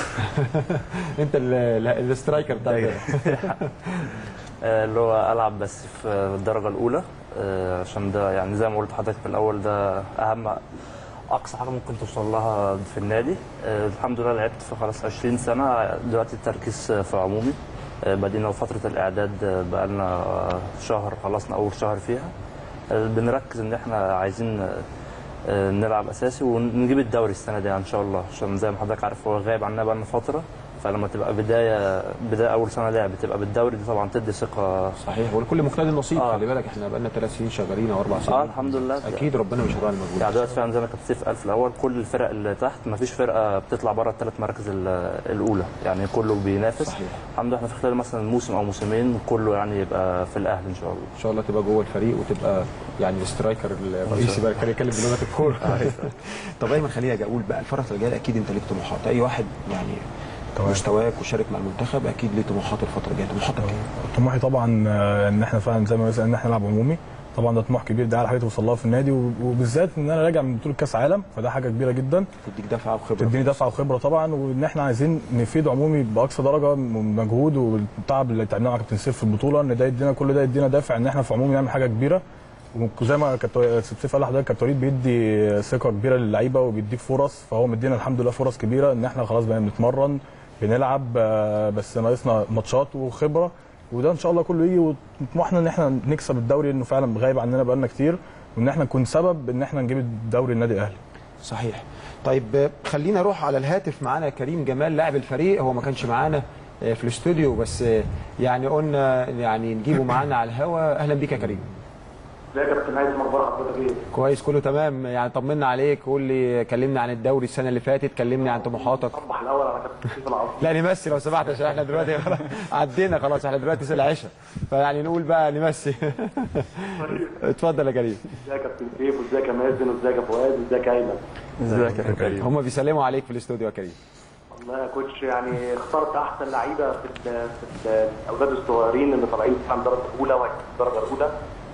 انت ال- ال- الاسترايكر بتاع أيوة. آه، اللي هو العب بس في الدرجه الاولى آه، عشان ده يعني زي ما قلت لحضرتك في الاول ده اهم اقصى حاجه ممكن توصل لها في النادي آه، الحمد لله لعبت في خلاص 20 سنه دلوقتي التركيز في عمومي آه، بدينا فتره الاعداد آه، بقالنا آه، شهر خلصنا اول شهر فيها آه، بنركز ان احنا عايزين آه، آه، نلعب اساسي ونجيب الدوري السنه دي ان شاء الله عشان زي ما حضرتك عارف هو غايب عنا بقالنا فتره فلما تبقى بدايه بدايه اول سنه لعب تبقى بالدوري دي طبعا تدي ثقه صحيح ولكل مجتهد نصيب آه. خلي بالك احنا بقالنا ثلاث سنين شغالين او اربع سنين اه الحمد لله اكيد ربنا مش هيضيع المجهود يعني دلوقتي فعلا زي ما كابتن سيف قال في الاول كل الفرق اللي تحت ما فيش فرقه بتطلع بره الثلاث مراكز ال- الاولى يعني كله بينافس صحيح. الحمد لله احنا في خلال مثلا موسم او موسمين كله يعني يبقى في الاهلي ان شاء الله ان شاء الله تبقى جوه الفريق وتبقى يعني الاسترايكر الرئيسي بقى كان يتكلم بلغه الكوره طب ايمن خليني اجي اقول بقى الفتره اللي جايه اكيد انت ليك طموحات اي واحد يعني مستواك وشارك مع المنتخب اكيد ليه طموحات الفتره الجايه طموحاتك ايه؟ طموحي طبعا آه، ان احنا فعلا زي ما مثلا ان احنا نلعب عمومي طبعا ده طموح كبير ده على حاجه توصل لها في النادي وب- وبالذات ان انا راجع من بطوله كاس عالم فده حاجه كبيره جدا تديك دفعه وخبره تديني دفعه وخبره طبعا وان احنا عايزين نفيد عمومي باقصى درجه من مجهود والتعب اللي تعبناه مع كابتن سيف في البطوله ان ده يدينا كل ده يدينا دافع ان احنا في عمومي نعمل حاجه كبيره وزي ما كابتن سيف قال لحضرتك كابتن وليد بيدي ثقه كبيره للعيبه وبيديك فرص فهو مدينا الحمد لله فرص كبيره ان احنا خلاص بقينا بنتمرن بنلعب آه، بس ناقصنا ماتشات وخبره وده ان شاء الله كله يجي وطموحنا ان احنا نكسب الدوري انه فعلا غايب عننا بقالنا كتير وان احنا نكون سبب ان احنا نجيب الدوري النادي الاهلي صحيح طيب آه، خلينا نروح على الهاتف معانا كريم جمال لاعب الفريق هو ما كانش معانا آه، في الاستوديو بس آه، يعني قلنا يعني نجيبه معانا على الهوا اهلا بيك يا كريم ازيك يا كابتن هيثم اخبار حضرتك ايه؟ كويس كله تمام يعني طمنا عليك قول لي كلمني عن الدوري السنه اللي فاتت كلمني عن طموحاتك صبح الاول على كابتن سيف العظيم لا نمسي لو سمحت عشان احنا دلوقتي خلاص عدينا خلاص احنا دلوقتي ساعه العشاء فيعني نقول بقى نمسي اتفضل يا كريم ازيك يا كابتن سيف وازيك يا مازن وازيك يا فؤاد وازيك يا ايمن ازيك يا كريم هم بيسلموا عليك في الاستوديو يا كريم والله يا كوتش يعني اخترت احسن لعيبه في ال في ال الاولاد الصغيرين اللي طالعين في الدرجه الاولى وهيكونوا في الدرجه الاولى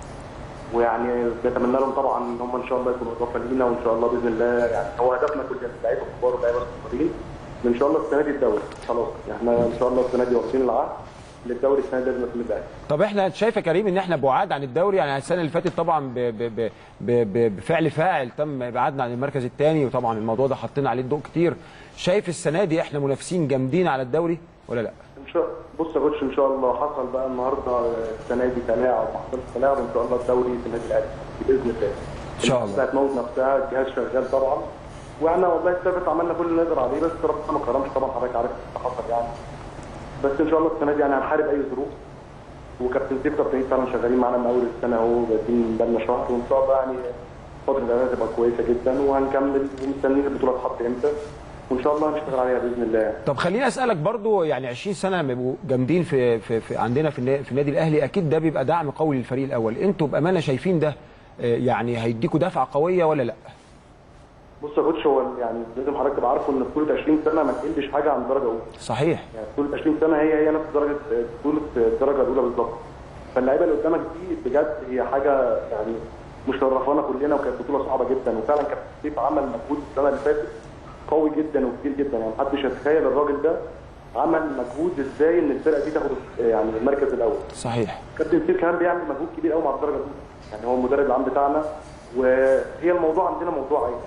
ويعني بتمنى لهم طبعا ان هم ان شاء الله يكونوا اضافه لينا وان شاء الله باذن الله يعني هو هدفنا كلنا اللعيبه الكبار واللعيبه الصغيرين ان شاء الله السنه دي الدوري خلاص احنا ان شاء الله السنه دي واخدين العهد للدوري السنه دي لازم نكون الاهلي طب احنا انت شايف يا كريم ان احنا بعاد عن الدوري يعني السنه اللي فاتت طبعا ب ب ب ب ب بفعل فاعل تم ابعادنا عن المركز الثاني وطبعا الموضوع ده حطينا عليه الضوء كتير شايف السنه دي احنا منافسين جامدين على الدوري ولا لا؟ ان شاء بص يا كوتش ان شاء الله حصل بقى النهارده السنه دي تلاعب ما حصلش تلاعب ان شاء الله الدوري في النادي الاهلي باذن الله ان شاء الله الناس هتموت نفسها الجهاز شغال طبعا واحنا والله الثابت عملنا كل اللي نقدر عليه بس ربنا ما كرمش طبعا حضرتك عارف اللي حصل يعني بس ان شاء الله السنه دي يعني هنحارب اي ظروف وكابتن سيف كابتن فعلا شغالين معانا من اول السنه اهو بادئين بقالنا شهر وان شاء الله يعني فتره الاعداد تبقى كويسه جدا وهنكمل ومستنيين البطوله تتحط امتى وان شاء الله هنشتغل عليها باذن الله طب خليني اسالك برضو يعني 20 سنه لما يبقوا جامدين في, في, في عندنا في النا- في النادي الاهلي اكيد ده بيبقى دعم قوي للفريق الاول انتوا بامانه شايفين ده آه، يعني هيديكوا دفعه قويه ولا لا؟ بص يا كوتش هو يعني لازم حضرتك تبقى عارفه ان بطوله 20 سنه ما تقلش حاجه عن الدرجه الاولى صحيح يعني بطوله 20 سنه هي هي نفس درجه بطوله الدرجه الاولى بالظبط فاللعيبه اللي قدامك دي بجد هي حاجه يعني مشرفانا كلنا وكانت بطوله صعبه جدا وفعلا كابتن سيف عمل مجهود السنه اللي فاتت قوي جدا وكتير جدا يعني محدش يتخيل الراجل ده عمل مجهود ازاي ان الفرقه دي تاخد يعني المركز الاول صحيح كابتن سيف كمان بيعمل مجهود كبير قوي مع الدرجه الاولى يعني هو المدرب العام بتاعنا وهي الموضوع عندنا موضوع عائله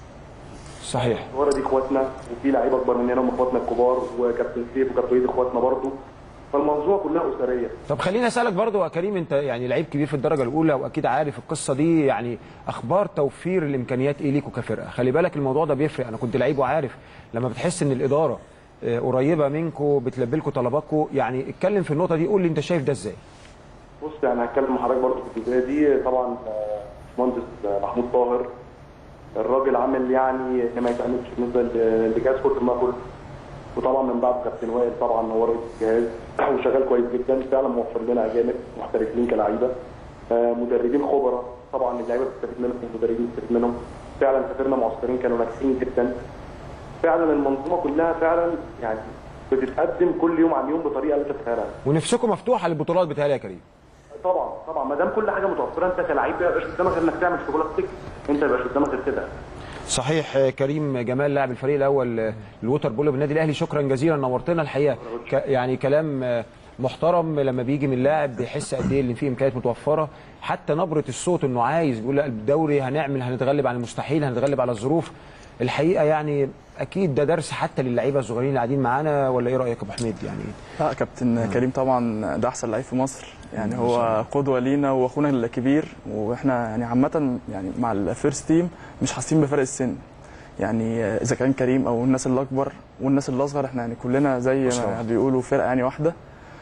صحيح الصغيره دي اخواتنا وفي لعيبه اكبر مننا هم اخواتنا الكبار وكابتن سيف وكابتن وليد اخواتنا برضه فالموضوع كلها اسريه طب خليني اسالك برضو يا كريم انت يعني لعيب كبير في الدرجه الاولى واكيد عارف القصه دي يعني اخبار توفير الامكانيات ايه ليكوا كفرقه خلي بالك الموضوع ده بيفرق انا كنت لعيب وعارف لما بتحس ان الاداره آه، قريبه منكم بتلبي لكم طلباتكم يعني اتكلم في النقطه دي قول لي انت شايف ده ازاي بص يعني هتكلم مع حضرتك برضه في الجزئيه دي طبعا آه، باشمهندس آه، محمود طاهر الراجل عامل يعني اللي ما يتعملش بالنسبه ل- لجهاز كره الماء كله وطبعا من بعد كابتن وائل طبعا هو رئيس الجهاز وشغال كويس جدا فعلا موفر لنا اجانب محترفين كلاعيبه آه، مدربين خبراء طبعا اللعيبه بتستفيد منهم والمدربين بتستفيد منهم فعلا سافرنا معسكرين كانوا ناجحين جدا فعلا المنظومه كلها فعلا يعني بتتقدم كل يوم عن يوم بطريقه لا تتخيلها ونفسكم مفتوحه للبطولات بتهيألي يا كريم طبعا طبعا ما دام كل حاجه متوفره انت كلاعب ما يبقاش قدامك غير انك تعمل شغلك انت ما يبقاش قدامك غير كده صحيح آه، كريم جمال لاعب الفريق الاول آه، الووتر بولو بالنادي الاهلي شكرا جزيلا نورتنا الحقيقه ك يعني كلام آه، محترم لما بيجي من لاعب بيحس قد ايه ان في امكانيات متوفره حتى نبره الصوت انه عايز بيقول لا الدوري هنعمل هنتغلب على المستحيل هنتغلب على الظروف الحقيقه يعني اكيد ده درس حتى للعيبه الصغيرين اللي قاعدين معانا ولا ايه رايك يا ابو حميد يعني لا كابتن كريم طبعا ده احسن لعيب في مصر يعني هو قدوه لينا واخونا الكبير واحنا يعني عامه يعني مع الفيرست تيم مش حاسين بفرق السن يعني اذا كان كريم او الناس اللي اكبر والناس اللي اصغر احنا يعني كلنا زي ما بيقولوا فرقه يعني واحده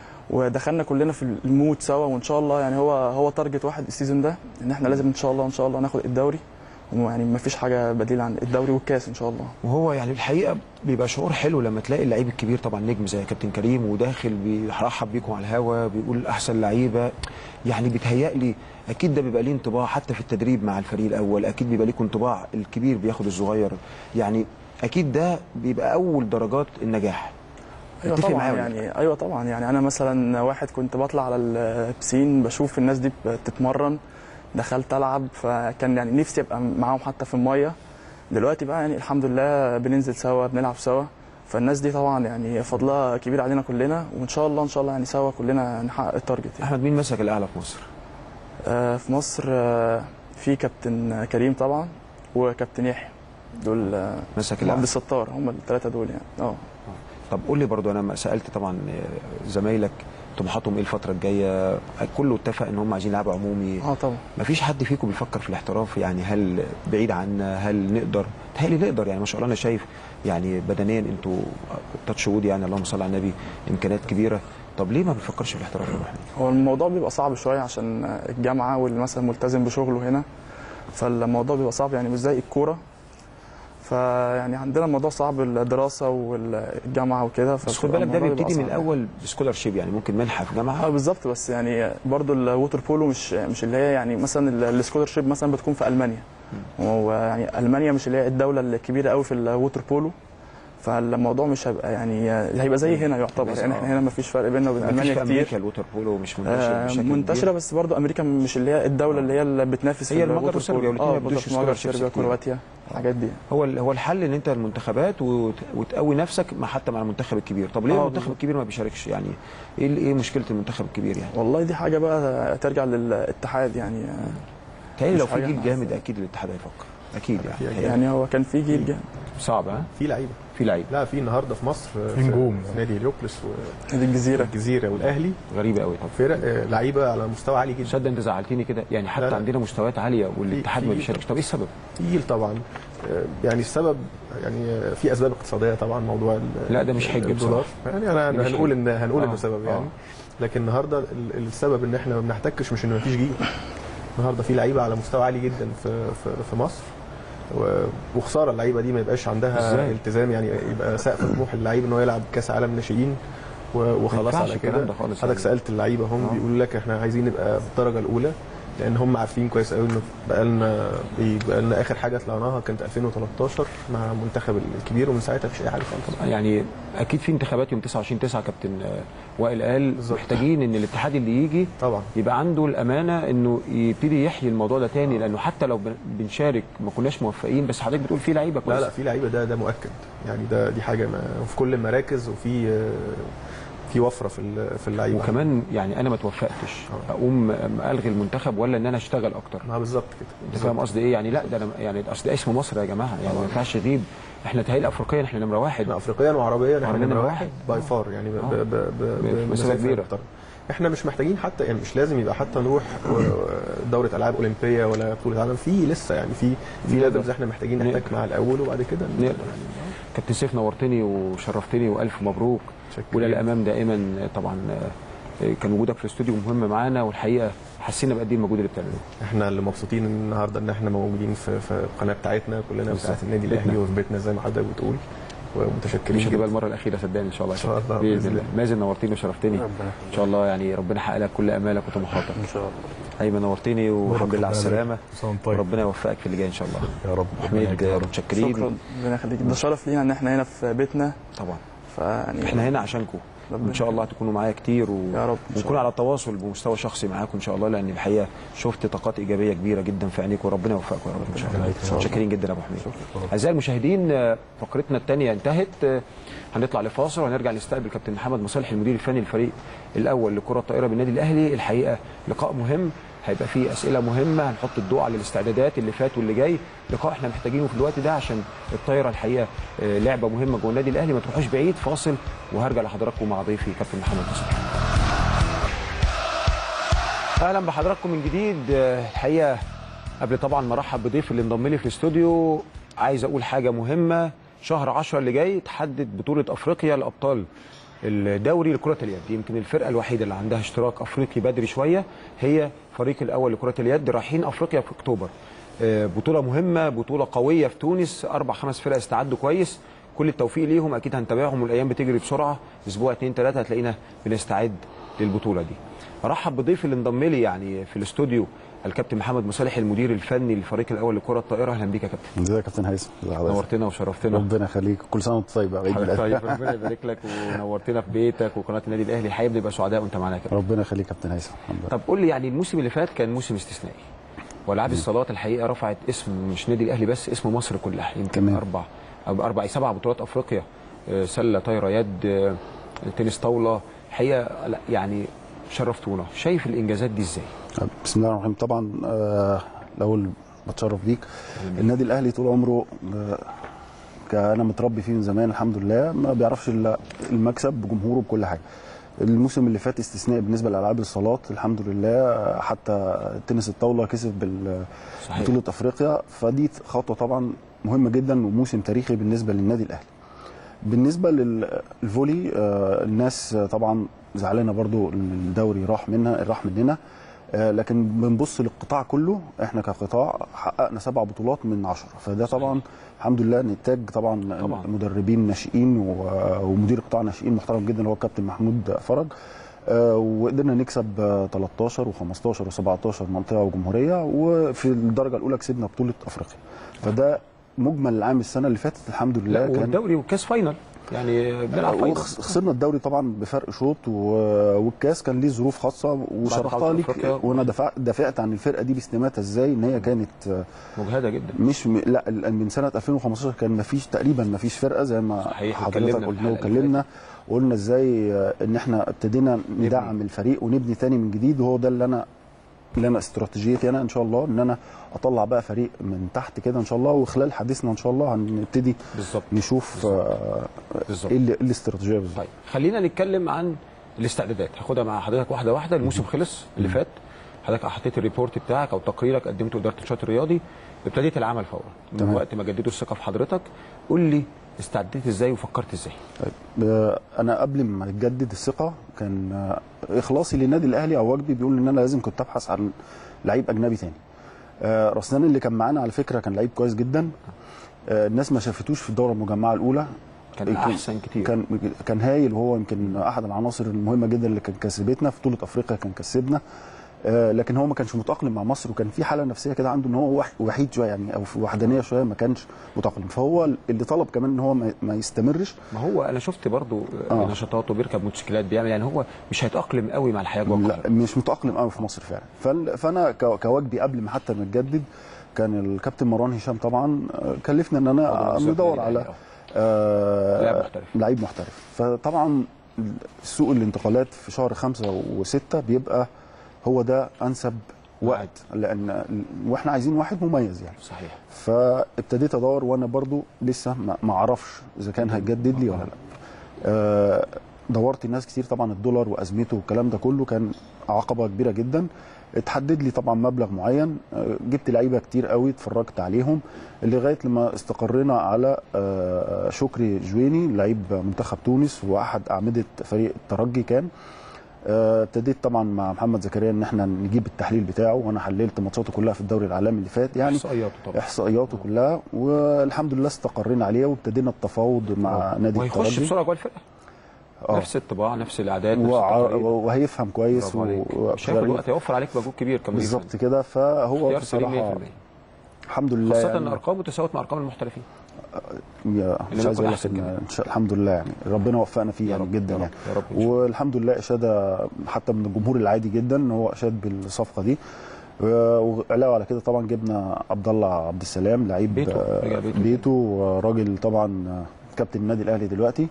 ودخلنا كلنا في المود سوا وان شاء الله يعني هو هو تارجت واحد السيزون ده ان احنا لازم ان شاء الله ان شاء الله ناخد الدوري ويعني ما فيش حاجه بديل عن الدوري والكاس ان شاء الله وهو يعني الحقيقه بيبقى شعور حلو لما تلاقي اللعيب الكبير طبعا نجم زي كابتن كريم وداخل بيرحب بيكم على الهوا بيقول احسن لعيبه يعني بيتهيألي اكيد ده بيبقى ليه انطباع حتى في التدريب مع الفريق الاول اكيد بيبقى ليكم انطباع الكبير بياخد الصغير يعني اكيد ده بيبقى اول درجات النجاح ايوه اتفق طبعا معايا ولا يعني ايوه طبعا يعني انا مثلا واحد كنت بطلع على البسين بشوف الناس دي بتتمرن دخلت العب فكان يعني نفسي ابقى معاهم حتى في الميه دلوقتي بقى يعني الحمد لله بننزل سوا بنلعب سوا فالناس دي طبعا يعني فضلها كبير علينا كلنا وان شاء الله ان شاء الله يعني سوا كلنا نحقق التارجت يعني. احمد مين مسك الاعلى في مصر آه في مصر آه في كابتن كريم طبعا وكابتن يحيى دول آه مسك هم الأعلى. عبد الستار هم الثلاثه دول يعني اه طب قول لي برضو انا ما سالت طبعا زمايلك طموحاتهم ايه الفتره الجايه كله اتفق ان هم عايزين يلعبوا عمومي اه طبعا ما فيش حد فيكم بيفكر في الاحتراف يعني هل بعيد عنا هل نقدر تهيألي نقدر يعني ما شاء الله انا شايف يعني بدنيا انتوا تاتش وود يعني اللهم صل على النبي امكانيات كبيره طب ليه ما بنفكرش في الاحتراف يا ابو حميد هو الموضوع بيبقى صعب شويه عشان الجامعه واللي مثلا ملتزم بشغله هنا فالموضوع بيبقى صعب يعني مش زي الكوره فيعني عندنا الموضوع صعب الدراسه والجامعه وكده بس خد بالك ده بيبتدي من الاول بسكولارشيب يعني ممكن منحه في جامعه اه بالظبط بس يعني برضو الووتر بولو مش مش اللي هي يعني مثلا السكولارشيب مثلا بتكون في المانيا وهو يعني المانيا مش اللي هي الدوله الكبيره قوي في الووتر بولو فالموضوع مش هيبقى يعني هيبقى زي هنا يعتبر يعني احنا هنا ما فيش فرق بيننا وبين مفيش المانيا في كتير امريكا الووتر بولو مش منتشر آه، بشكل منتشره كبير. بس برضو امريكا مش اللي هي الدوله اللي هي اللي بتنافس هي في المجر الووتر وصربيا بولو. والاثنين اه ما بيدوش بالظبط مجر scholarships صربيا كتير. كرواتيا الحاجات دي هو ال- هو الحل ان انت المنتخبات وت- وتقوي نفسك مع حتى مع المنتخب الكبير طب ليه آه، المنتخب بالظبط. الكبير ما بيشاركش يعني ايه ال- ايه مشكله المنتخب الكبير يعني والله دي حاجه بقى ترجع للاتحاد يعني تهيألي لو مش في حاجة جيل إحنا جامد اكيد الاتحاد هيفكر اكيد يعني يعني هو كان في جيل جامد صعب ها في لعيبه في لعيبه لا في النهارده في مصر في نجوم. في نادي هليوبلس و نادي الجزيره الجزيره والاهلي غريبه قوي طب فرق آه، لعيبه على مستوى عالي جدا تصدق انت زعلتني كده يعني حتى لا، لا. عندنا مستويات عاليه والاتحاد ما في- بيشاركش طب ايه السبب تقيل طبعا آه، يعني السبب يعني آه، في اسباب اقتصاديه طبعا موضوع ال- لا، ده مش حجة الدولار بصراحة. يعني انا ده مش هنقول حجة. ان هنقول آه، انه سبب آه. يعني لكن النهارده ال- السبب ان احنا ما بنحتكش مش ان مفيش جيل النهارده في لعيبه على مستوى عالي جدا في في, في مصر و- وخساره اللعيبه دي ما يبقاش عندها إزاي؟ التزام يعني يبقى سقف طموح اللعيب ان هو يلعب كاس عالم ناشئين و- وخلاص ينفعش على الكلام كده ده خالص حضرتك يعني. سالت اللعيبه هم آه. بيقولوا لك احنا عايزين نبقى في الدرجه الاولى لان هم عارفين كويس قوي انه بقى لنا بقى لنا اخر حاجه طلعناها كانت 2013 مع المنتخب الكبير ومن ساعتها مفيش اي حاجه خالص يعني اكيد في انتخابات يوم 29 9 كابتن آه، وائل قال محتاجين ان الاتحاد اللي يجي طبعا يبقى عنده الامانه انه يبتدي يحيي الموضوع ده تاني لانه حتى لو بن- بنشارك ما كناش موفقين بس حضرتك بتقول في لعيبه لا كويسه لا في لعيبه ده ده مؤكد يعني ده دي حاجه ما وفي كل المراكز وفي آه، في وفره في ال- في اللعيبه وكمان يعني انا ما توفقتش اقوم الغي المنتخب ولا ان انا اشتغل اكتر ما بالظبط كده انت فاهم قصدي ايه يعني لا ده انا يعني اصل ده اسم مصر يا جماعه يعني ما ينفعش يغيب احنا تهيألي افريقيا احنا نمره واحد احنا افريقيا وعربيا احنا عربياً نمره نمرة واحد باي فار يعني ب- آه. ب- ب- ب- بمسافة بمسافة كبيرة. محترمة. احنا مش محتاجين حتى يعني مش لازم يبقى حتى نروح دوره العاب اولمبيه ولا بطوله عالم في لسه يعني في في نقدر. ليفلز احنا محتاجين نحتاج مع الاول وبعد كده نقدر كابتن سيف نورتني وشرفتني والف مبروك شكراً. والى الامام دائما طبعا آه، كان وجودك في الاستوديو مهم معانا والحقيقه حسينا بقد ايه المجهود اللي بتعمله احنا اللي مبسوطين النهارده ان احنا موجودين في في القناه بتاعتنا كلنا بالظبط. بتاعت النادي بيتنا. الاهلي وفي بيتنا زي ما حضرتك بتقول ومتشكرين مش هتبقى جدا المره الاخيره صدقني ان شاء الله إن شاء الله، باذن بإذن الله الله. مازن نورتني وشرفتني ان شاء الله يعني ربنا يحقق لك كل امالك وطموحاتك ان شاء الله ايمن نورتني والحمد لله على ربنا السلامه يبارك. طيب. وربنا يوفقك في اللي جاي ان شاء الله يا رب حميد آه، متشكرين شكرا ربنا يخليك ده شرف لينا ان احنا هنا في بيتنا طبعا فيعني احنا هنا عشانكم وان شاء الله هتكونوا معايا كتير و... يا رب ونكون على تواصل بمستوى شخصي معاكم ان شاء الله لان الحقيقه شفت طاقات ايجابيه كبيره جدا في عينيكم وربنا يوفقكم يا رب ان شاء الله متشكرين جدا يا ابو حميد اعزائي المشاهدين آه، فقرتنا الثانيه انتهت آه، هنطلع لفاصل وهنرجع نستقبل كابتن محمد مصالح المدير الفني للفريق الاول لكره الطائره بالنادي الاهلي الحقيقه لقاء مهم هيبقى فيه اسئله مهمه هنحط الضوء على الاستعدادات اللي فات واللي جاي لقاء احنا محتاجينه في الوقت ده عشان الطايره الحقيقه آه، لعبه مهمه جوه النادي الاهلي ما تروحوش بعيد فاصل وهرجع لحضراتكم مع ضيفي كابتن محمد مصالح اهلا بحضراتكم من جديد آه، الحقيقه قبل طبعا ما ارحب بضيف اللي انضم لي في الاستوديو عايز اقول حاجه مهمه شهر 10 اللي جاي تحدد بطوله افريقيا لابطال الدوري لكره اليد يمكن الفرقه الوحيده اللي عندها اشتراك افريقي بدري شويه هي فريق الاول لكره اليد رايحين افريقيا في اكتوبر آه، بطوله مهمه بطوله قويه في تونس اربع خمس فرق استعدوا كويس كل التوفيق ليهم اكيد هنتابعهم والايام بتجري بسرعه اسبوع اتنين تلاته هتلاقينا بنستعد للبطوله دي ارحب بضيفي اللي انضم لي يعني في الاستوديو الكابتن محمد مصالح المدير الفني للفريق الاول لكره الطائره اهلا بيك يا كابتن ازيك يا كابتن هيثم ازي حضرتك نورتنا وشرفتنا ربنا يخليك كل سنه وانت طيب يا عيد حضرتك ميلادك. طيب ربنا يبارك لك ونورتنا في بيتك وقناه النادي الاهلي الحقيقه بنبقى سعداء وانت معانا يا كابتن ربنا يخليك يا كابتن هيثم الحمد لله طب قول لي يعني الموسم اللي فات كان موسم استثنائي والعاب الصالات الحقيقه رفعت اسم مش نادي الاهلي بس اسم مصر كلها يمكن تمام. اربع او اربع سبع بطولات افريقيا آه، سله طايره يد آه، تنس طاوله الحقيقه لا يعني شرفتونا شايف الانجازات دي ازاي بسم الله الرحمن الرحيم طبعا آه، الاول بتشرف بيك النادي الاهلي طول عمره آه، ك- انا متربي فيه من زمان الحمد لله ما بيعرفش الا المكسب بجمهوره بكل حاجه الموسم اللي فات استثنائي بالنسبه لالعاب الصالات الحمد لله آه، حتى تنس الطاوله كسب بال- صحيح. بطوله افريقيا فدي خطوه طبعا مهمه جدا وموسم تاريخي بالنسبه للنادي الاهلي بالنسبه للفولي آه، الناس آه، طبعا زعلانه برضو ان الدوري راح منها راح مننا آه، لكن بنبص للقطاع كله احنا كقطاع حققنا سبع بطولات من عشرة فده طبعا الحمد لله نتاج طبعا, طبعاً. مدربين ناشئين و- ومدير قطاع ناشئين محترم جدا هو الكابتن محمود فرج آه، وقدرنا نكسب آه، 13 و15 و17 منطقه وجمهوريه وفي الدرجه الاولى كسبنا بطوله افريقيا فده مجمل العام السنه اللي فاتت الحمد لله لا كان والدوري والكاس فاينل يعني بنلعب فاينل وخسرنا الدوري طبعا بفرق شوط و- والكاس كان ليه ظروف خاصه وشرحتها حوض ليك أفريقيا. وانا دفعت دافعت عن الفرقه دي باستماتها ازاي ان هي كانت آه، مجهده جدا مش م... لا ال- من سنه 2015 كان ما فيش تقريبا ما فيش فرقه زي ما صحيح، حضرتك واتكلمنا في قلنا الحلقة اللي وكلمنا وقلنا ازاي آه، ان احنا ابتدينا ندعم الفريق ونبني تاني من جديد وهو ده اللي انا اللي انا استراتيجيتي انا ان شاء الله ان انا اطلع بقى فريق من تحت كده ان شاء الله وخلال حديثنا ان شاء الله هنبتدي بالظبط نشوف آه، بالظبط. ايه اللي- إيه الاستراتيجيه بالظبط طيب خلينا نتكلم عن الاستعدادات هاخدها مع حضرتك واحده واحده الموسم خلص اللي فات حضرتك حطيت الريبورت بتاعك او تقريرك قدمته اداره النشاط الرياضي ابتديت العمل فورا من تمام. وقت ما جددوا الثقه في حضرتك قول لي استعديت ازاي وفكرت ازاي طيب آه، انا قبل ما تجدد الثقه كان آه، اخلاصي للنادي الاهلي او واجبي بيقول ان انا لازم كنت ابحث عن لعيب اجنبي تاني آه، رسلان اللي كان معانا على فكره كان لعيب كويس جدا آه، الناس ما شافتوش في الدوره المجمعه الاولى كان يمكن- احسن كتير كان كان هايل وهو يمكن احد العناصر المهمه جدا اللي كان كسبتنا في بطوله افريقيا كان كسبنا آه، لكن هو ما كانش متاقلم مع مصر وكان في حاله نفسيه كده عنده ان هو وح- وحيد شويه يعني او في وحدانيه شويه ما كانش متاقلم فهو اللي طلب كمان ان هو ما- ما يستمرش ما هو انا شفت برضو آه. آه. نشاطاته بيركب موتوسيكلات بيعمل يعني هو مش هيتاقلم قوي مع الحياه جوه القاهرة. لا مش متاقلم قوي في مصر فعلا فال- فانا ك- كواجبي قبل ما حتى نتجدد كان الكابتن مروان هشام طبعا آه، كلفنا ان انا عضو المسابقة ندور الأهلي، على آه. آه، لاعب محترف. لعيب محترف فطبعا سوق الانتقالات في شهر خمسة وستة بيبقى هو ده انسب وقت لان واحنا عايزين واحد مميز يعني صحيح فابتديت ادور وانا برضو لسه ما- ما اعرفش اذا كان هيجدد لي ولا لا آه، دورت الناس كتير طبعا الدولار وازمته والكلام ده كله كان عقبه كبيره جدا اتحدد لي طبعا مبلغ معين آه، جبت لعيبه كتير قوي اتفرجت عليهم لغايه لما استقرينا على آه، شكري جويني لعيب منتخب تونس واحد اعمده فريق الترجي كان آه، ابتديت طبعا مع محمد زكريا ان احنا نجيب التحليل بتاعه وانا حللت ماتشاته كلها في الدوري العالمي اللي فات يعني احصائياته طبعا احصائياته كلها والحمد لله استقرينا عليه وابتدينا التفاوض مع نادي وهيخش الترجي بسرعه جوه الفرقه آه. نفس الطباع نفس الاعداد نفس وع- التقارير. وهيفهم كويس برافو عليك. و- مش هياخد وقت هيوفر عليك مجهود كبير كمان بالظبط كده فهو اختيار سليم بصراحه 100% الحمد لله خاصه يعني ان ارقامه تساوت مع ارقام المحترفين يا مش إنما عايز يكون اقول لك أحسن إن كمان. إن شاء- الحمد لله يعني ربنا وفقنا فيه يعني جدا يعني يا رب إن شاء والحمد لله اشاده حتى من الجمهور العادي جدا هو اشاد بالصفقه دي وعلاوه على كده طبعا جبنا عبد الله عبد السلام لعيب بيته، آه، رجع بيته. بيته وراجل طبعا آه، كابتن النادي الاهلي دلوقتي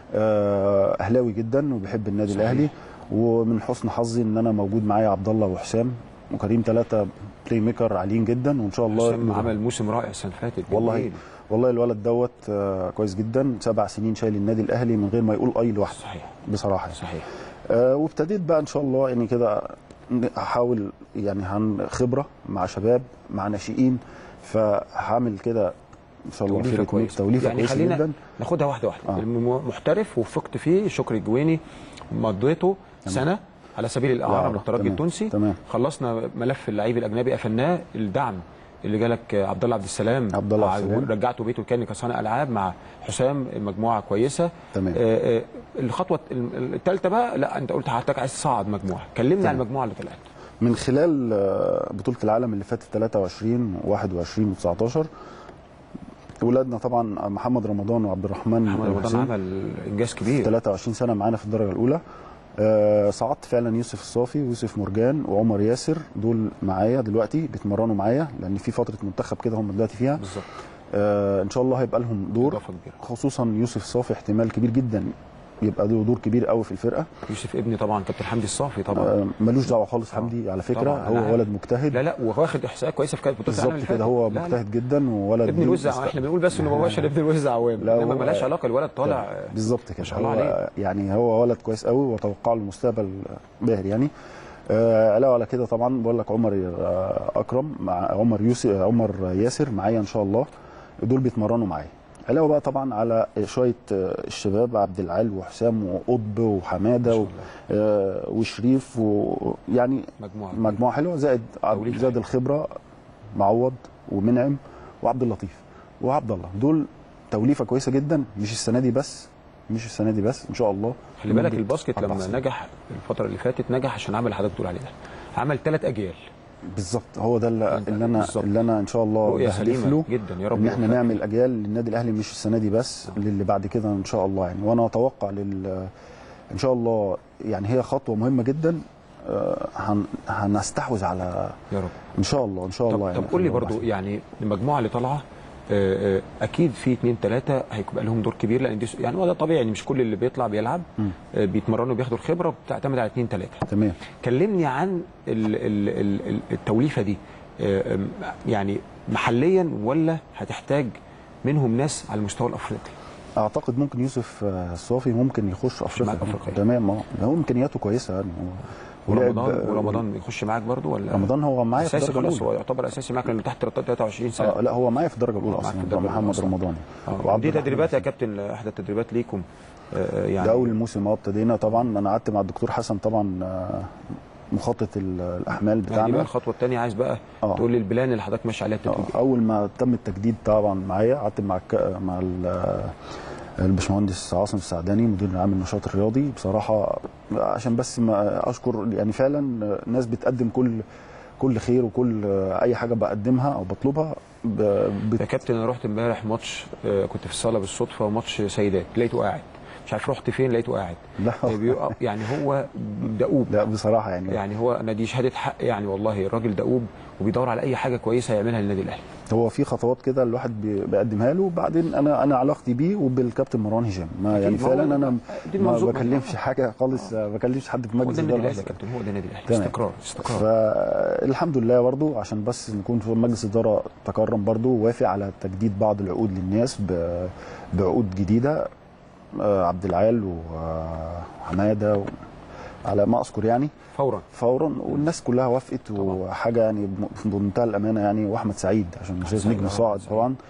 آه، اهلاوي جدا وبيحب النادي صحيح. الاهلي ومن حسن حظي ان انا موجود معايا عبد الله وحسام وكريم ثلاثه بلاي ميكر عاليين جدا وان شاء الله حسام عمل موسم رائع السنه اللي فاتت والله جميل. والله الولد دوت آه، كويس جدا سبع سنين شايل النادي الاهلي من غير ما يقول اي لوحده صحيح بصراحه يعني. صحيح آه وابتديت بقى ان شاء الله يعني كده احاول يعني هن خبره مع شباب مع ناشئين فهعمل كده ان شاء الله توليفه فرقة كويس توليفه يعني كويسه خلينا جدا ناخدها واحده واحده آه. آه. محترف وفقت فيه شكري الجويني مضيته سنه على سبيل الاعاره لا، من الترجي تمام، التونسي تمام. خلصنا ملف اللعيب الاجنبي قفلناه الدعم اللي جالك آه، عبد الله عبد السلام عبد الله عبد السلام. رجعته بيته كان كصانع العاب مع حسام مجموعه كويسه تمام. آه آه الخطوه الثالثه بقى لا انت قلت حضرتك عايز تصعد مجموعه كلمني عن تمام. المجموعه اللي طلعت من خلال آه، بطوله العالم اللي فاتت 23 و21 و19 ولادنا طبعا محمد رمضان وعبد الرحمن محمد رمضان حسين. عمل انجاز كبير 23 سنه معانا في الدرجه الاولى آه صعدت فعلا يوسف الصافي ويوسف مرجان وعمر ياسر دول معايا دلوقتي بيتمرنوا معايا لان في فتره منتخب كده هم دلوقتي فيها بالظبط آه ان شاء الله هيبقى لهم دور اضافه كبيره خصوصا يوسف الصافي احتمال كبير جدا يبقى له دور كبير قوي في الفرقه يوسف ابني طبعا كابتن حمدي الصافي طبعا آه ملوش دعوه خالص حمدي على فكره طبعاً، أنا هو عارف. ولد مجتهد لا لا واخد احصائيه كويسه في كانت بطوله العالم بالظبط اللي كده فاتت. هو لا، لا. مجتهد جدا وولد ابن الوزع مست- احنا بنقول بس انه مباشر ابن الوزع عوام لا، انما هو- ملهاش علاقه الولد طالع آه، بالظبط كده ما شاء الله هو عليه يعني هو ولد كويس قوي واتوقع له المستقبل باهر يعني آه، علاوه على كده طبعا بقول لك عمر آه، اكرم مع عمر يوسف عمر ياسر معايا ان شاء الله دول بيتمرنوا معايا علاوه بقى طبعا على شويه آه، الشباب عبد العال وحسام وقطب وحماده و- آه، وشريف ويعني مجموعه مجموعه حلوه زائد عبد- زائد الخبره معوض ومنعم وعبد اللطيف وعبد الله دول توليفه كويسه جدا مش السنه دي بس مش السنه دي بس ان شاء الله خلي بالك مدة الباسكت أربع لما سنين. نجح الفتره اللي فاتت نجح عشان عمل اللي حضرتك بتقول عليه ده عمل ثلاث اجيال بالظبط هو ده اللي, اللي انا بالظبط. اللي انا ان شاء الله رؤية بهدف سليمة له جدا، يا رب ان احنا يوفقك. نعمل اجيال للنادي الاهلي مش السنه دي بس للي بعد كده ان شاء الله يعني وانا اتوقع لل ان شاء الله يعني هي خطوه مهمه جدا آه، هن هنستحوذ على يا رب ان شاء الله ان شاء طب, الله يعني طب قول لي في الموضوع برضو ده. يعني المجموعه اللي طالعه آه، آه، اكيد في اثنين ثلاثه هيبقى لهم دور كبير لان دي س- يعني هو ده طبيعي يعني مش كل اللي بيطلع بيلعب مم. آه، بيتمرنوا بياخدوا الخبره بتعتمد على اثنين ثلاثه تمام كلمني عن ال- ال- ال- ال- التوليفه دي آه، آم، يعني محليا ولا هتحتاج منهم ناس على المستوى الافريقي اعتقد ممكن يوسف آه، الصافي ممكن يخش افريقيا معاك أفريقيا. تمام اه هو امكانياته كويسه يعني هو ولعب- ورمضان ورمضان يخش معاك برضو ولا رمضان هو معايا في اساسي الدرجه خلاص الاولى هو يعتبر اساسي معاك لانه تحت 23 سنه آه لا هو معايا في الدرجه الاولى معاك في اصلا الدرجة الأولى محمد أصلاً. رمضان آه، وعبد دي الرحمن تدريبات يا كابتن احدى التدريبات ليكم آه، يعني ده اول موسم اه ابتدينا طبعا انا قعدت مع الدكتور حسن طبعا آه، مخطط ال- الاحمال يعني دي بقى بتاعنا الخطوه الثانيه عايز بقى آه. تقول لي البلان اللي حضرتك ماشي عليها التدريب آه، اول ما تم التجديد طبعا معايا قعدت مع الك... مع ال- الباشمهندس عاصم السعداني مدير العام النشاط الرياضي بصراحه عشان بس ما اشكر يعني فعلا ناس بتقدم كل كل خير وكل اي حاجه بقدمها او بطلبها ب... بت... يا كابتن انا رحت امبارح ماتش آه، كنت في الصاله بالصدفه ماتش سيدات لقيته قاعد مش عارف رحت فين لقيته قاعد لا آه، بيقف- يعني هو دؤوب لا بصراحه يعني يعني هو انا دي شهاده حق يعني والله الراجل دؤوب وبيدور على اي حاجه كويسه يعملها للنادي الاهلي هو في خطوات كده الواحد بي- بيقدمها له وبعدين انا انا علاقتي بيه وبالكابتن مروان هشام ما أكيد، يعني ما هو فعلا ده- انا دي ما المنظومة. بكلمش حاجه خالص ما بكلمش حد في هو مجلس ده النادي الإدارة الاهلي يا كابتن هو ده النادي الاهلي تمام. استقرار استقرار فالحمد لله برضو عشان بس نكون في مجلس الاداره تكرم برضو وافق على تجديد بعض العقود للناس ب- بعقود جديده آه، عبد العال وحماده و- على ما اذكر يعني فورا فورا والناس كلها وافقت وحاجه يعني بم- بمنتهى الامانه يعني واحمد سعيد عشان استاذ سعيد، نجم آه، صاعد سعيد. طبعا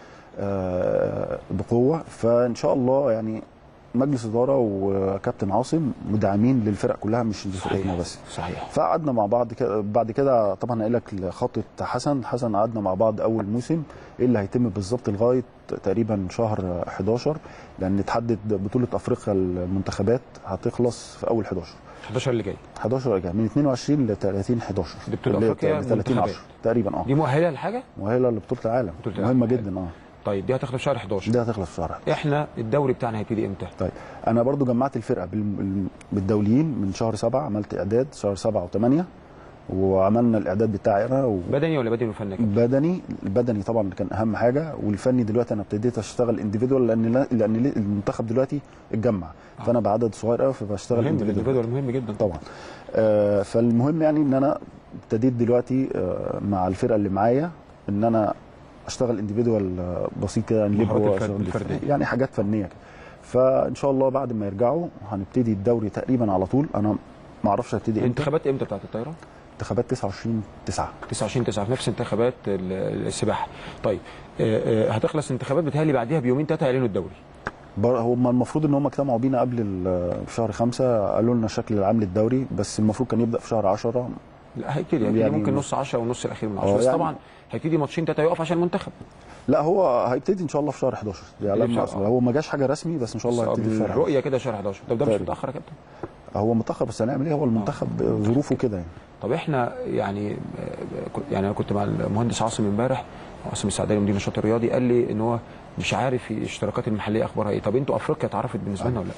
آه، بقوه فان شاء الله يعني مجلس اداره وكابتن عاصم مدعمين للفرق كلها مش لفرقتنا بس صحيح فقعدنا مع بعض كده بعد كده طبعا قايل لك خطه حسن حسن قعدنا مع بعض اول موسم ايه اللي هيتم بالظبط لغايه تقريبا شهر 11 لان تحدد بطوله افريقيا المنتخبات هتخلص في اول 11 11 اللي جاي 11 رجع من 22 ل 30 11 دي بطولة اللي هي أفريقيا ل 30 منتخبات. 10 تقريبا اه دي مؤهله لحاجه مؤهله لبطوله العالم بطولة مهمه العالم. جدا اه طيب دي هتخلص شهر 11 دي هتخلص في شهر 11 احنا الدوري بتاعنا هيبتدي امتى طيب انا برضو جمعت الفرقه بال- بالدوليين من شهر سبعة عملت اعداد شهر سبعة وثمانية وعملنا الاعداد بتاعي انا و... بدني ولا بدني وفني بدني البدني طبعا كان اهم حاجه والفني دلوقتي انا ابتديت اشتغل انديفيدوال لان لان المنتخب دلوقتي اتجمع فانا بعدد صغير قوي فبشتغل مهم individual. الانديفيدوال مهم جدا طبعا آه فالمهم يعني ان انا ابتديت دلوقتي آه مع الفرقه اللي معايا ان انا اشتغل انديفيدوال بسيط كده يعني مهارات ليبرو الفرد- أشتغل الفردية. يعني حاجات فنيه كده فان شاء الله بعد ما يرجعوا هنبتدي الدوري تقريبا على طول انا ما اعرفش هبتدي امتى الانتخابات امتى بتاعت الطايره انتخابات 29 9 29 9 في نفس انتخابات ال- السباحه طيب آه، آه، هتخلص الانتخابات بتهيألي بعديها بيومين ثلاثه يعلنوا الدوري بر- هم المفروض ان هم اجتمعوا بينا قبل ال- في شهر خمسة قالوا لنا الشكل العام للدوري بس المفروض كان يبدا في شهر 10 لا هيبتدي هيبتدي يعني- ممكن نص 10 ونص الاخير من آه، 10 بس يعني- طبعا هيبتدي ماتشين ثلاثه يقف عشان المنتخب لا هو هيبتدي ان شاء الله في شهر 11 يعني هيبتدي لما في شهر- أصل هو ما جاش حاجه رسمي بس ان شاء الله هيبتدي في شهر 11 الرؤيه كده شهر 11 طب ده مش تقريبا. متاخر يا كابتن هو متاخر بس هنعمل ايه هو المنتخب ظروفه كده يعني طب احنا يعني آه، كنت- يعني انا كنت مع المهندس عاصم امبارح عاصم السعداني مدير النشاط الرياضي قال لي ان هو مش عارف الاشتراكات المحليه اخبارها ايه طب انتوا افريقيا اتعرفت بالنسبه لنا ولا لا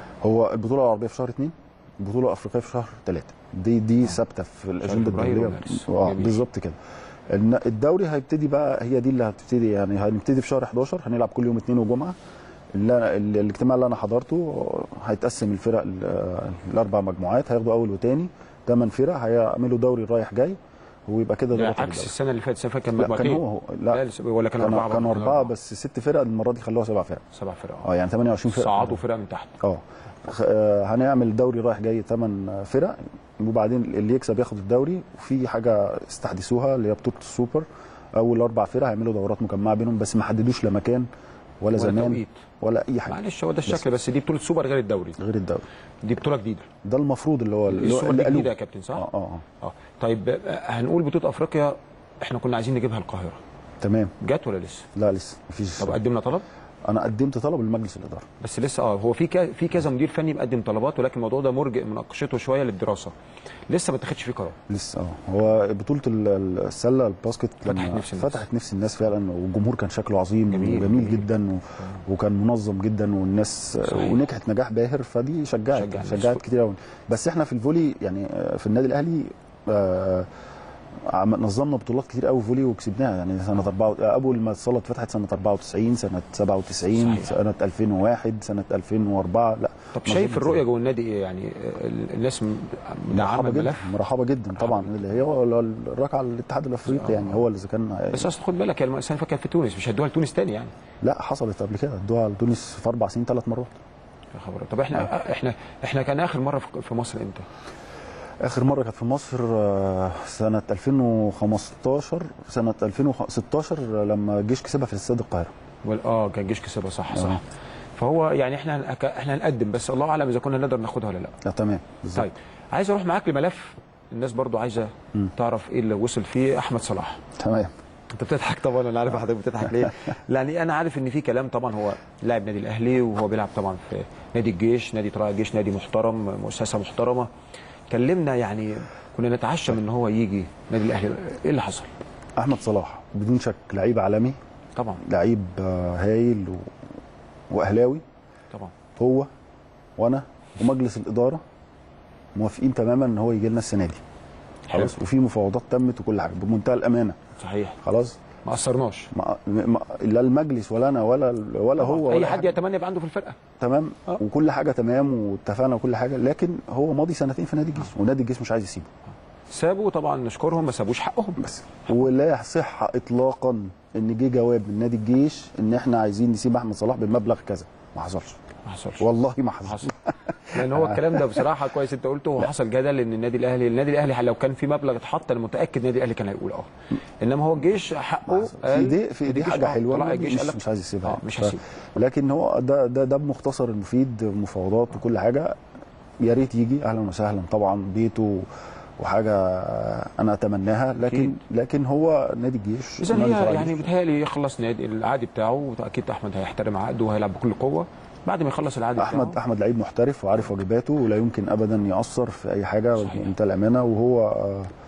هو البطوله العربيه في شهر 2 البطوله الافريقيه في شهر 3 دي دي ثابته في الاجنده فبراير الدوليه ومارس. اه جميل. بالظبط كده الن- الدوري هيبتدي بقى هي دي اللي هتبتدي يعني هنبتدي في شهر 11 هنلعب كل يوم اثنين وجمعه اللي أنا ال- الاجتماع اللي انا حضرته هيتقسم الفرق ال- الاربع مجموعات هياخدوا اول وثاني ثمان فرق هيعملوا دوري رايح جاي ويبقى كده ده ده بطل عكس الدوري. السنه اللي فاتت السنه اللي فاتت كان لا كان مجموعتين هو هو لا لسه- ولا كان اربعه برضه؟ كانوا اربعه بس ست فرق المره دي خلوها سبع فرق سبع فرق اه يعني 28 فرقه صعدوا فرقه من تحت اه خ- آه، هنعمل دوري رايح جاي ثمان فرق وبعدين اللي يكسب ياخد الدوري وفي حاجه استحدثوها اللي هي بطوله السوبر اول اربع فرق هيعملوا دورات مجمعه بينهم بس ما حددوش لا مكان ولا, ولا زمان توقيت. ولا اي حاجه معلش هو ده الشكل بس دي بطوله سوبر غير الدوري غير الدوري دي بطوله جديده ده المفروض اللي هو اللي هو السوبر اللي دي قالوه جديده يا كابتن صح؟ اه اه اه اه طيب آه، هنقول بطوله افريقيا احنا كنا عايزين نجيبها القاهره تمام جت ولا لسه؟ لا لسه مفيش طب قدمنا طلب؟ انا قدمت طلب لمجلس الاداره بس لسه اه هو في كا- في كذا مدير فني مقدم طلبات ولكن الموضوع ده مرجئ مناقشته شويه للدراسه لسه ما اتخذش فيه قرار لسه اه هو بطوله ال- ال- السله الباسكت لما فتحت نفس الناس. فتحت نفس الناس فعلا والجمهور كان شكله عظيم جميل، جميل, جميل. جميل جدا و... وكان منظم جدا والناس صحيح. ونجحت نجاح باهر فدي شجعت شجع الناس. شجعت كتير قوي بس احنا في الفولي يعني آه، في النادي الاهلي آه، عم- نظمنا بطولات كتير قوي فولي وكسبناها يعني سنه 4 اول ما الصاله اتفتحت سنه 94 سنه 97 صحيح. سنه 2001 سنه 2004 لا طب شايف الرؤيه جوه النادي ايه يعني آه، ال- الناس م- مدعمه مرحبا جدا الملف مرحبا جدا طبعا اللي هي هو الركعه الاتحاد الافريقي يعني هو اللي اذا كان بس اصل خد بالك هي الم- السنه اللي فاتت كانت في تونس مش هيدوها لتونس تاني يعني لا حصلت قبل كده ادوها لتونس في اربع سنين ثلاث مرات يا خبر طب احنا احنا احنا كان اخر مره في- في مصر امتى؟ اخر مره كانت في مصر آه، سنه 2015 سنه 2016 لما الجيش كسبها في استاد القاهره وال- اه كان الجيش كسبها صح صح آه. فهو يعني احنا هنك- احنا هنقدم بس الله اعلم اذا كنا نقدر ناخدها ولا لا لا تمام بالظبط طيب عايز اروح معاك لملف الناس برضو عايزه مم. تعرف ايه اللي وصل فيه احمد صلاح تمام انت بتضحك طبعا انا عارف حضرتك بتضحك ليه يعني انا عارف ان في كلام طبعا هو لاعب نادي الاهلي وهو بيلعب طبعا في نادي الجيش نادي طلائع الجيش نادي محترم مؤسسه محترمه كلمنا يعني كنا نتعشم ان هو يجي نادي الاهلي ايه اللي حصل احمد صلاح بدون شك لعيب عالمي طبعا لعيب آه، هايل و... واهلاوي طبعا هو وانا ومجلس الاداره موافقين تماما ان هو يجي لنا السنه دي خلاص وفي مفاوضات تمت وكل حاجه بمنتهى الامانه صحيح خلاص ما قصرناش ما ما لا المجلس ولا انا ولا ولا هو اي ولا حد حاجة. يتمنى يبقى عنده في الفرقه تمام وكل حاجه تمام واتفقنا وكل حاجه لكن هو ماضي سنتين في نادي الجيش ونادي الجيش مش عايز يسيبه سابوا طبعا نشكرهم ما سابوش حقهم بس ولا يصح اطلاقا ان جه جواب من نادي الجيش ان احنا عايزين نسيب احمد صلاح بمبلغ كذا ما حصلش ما حصلش والله ما حصل لان هو الكلام ده بصراحه كويس انت قلته هو حصل جدل ان النادي الاهلي النادي الاهلي لو كان في مبلغ اتحط انا متاكد النادي الاهلي كان هيقول اه انما هو الجيش حقه في دي في دي الجيش حاجه آه، حلوه طلع الجيش مش, قال لك مش عايز يسيبها اه يعني. مش ف- هسيب لكن هو ده ده ده بمختصر المفيد مفاوضات وكل حاجه يا ريت يجي اهلا وسهلا طبعا بيته وحاجه انا اتمناها لكن أكيد. لكن هو نادي الجيش اذا نادي هي طلائع يعني الجيش. بيتهيألي يخلص نادي العادي بتاعه واكيد احمد هيحترم عقده وهيلعب بكل قوه بعد ما يخلص العادي احمد بتاعه احمد لعيب محترف وعارف واجباته ولا يمكن ابدا ياثر في اي حاجه صحيح. بمنتهى الامانه وهو آه،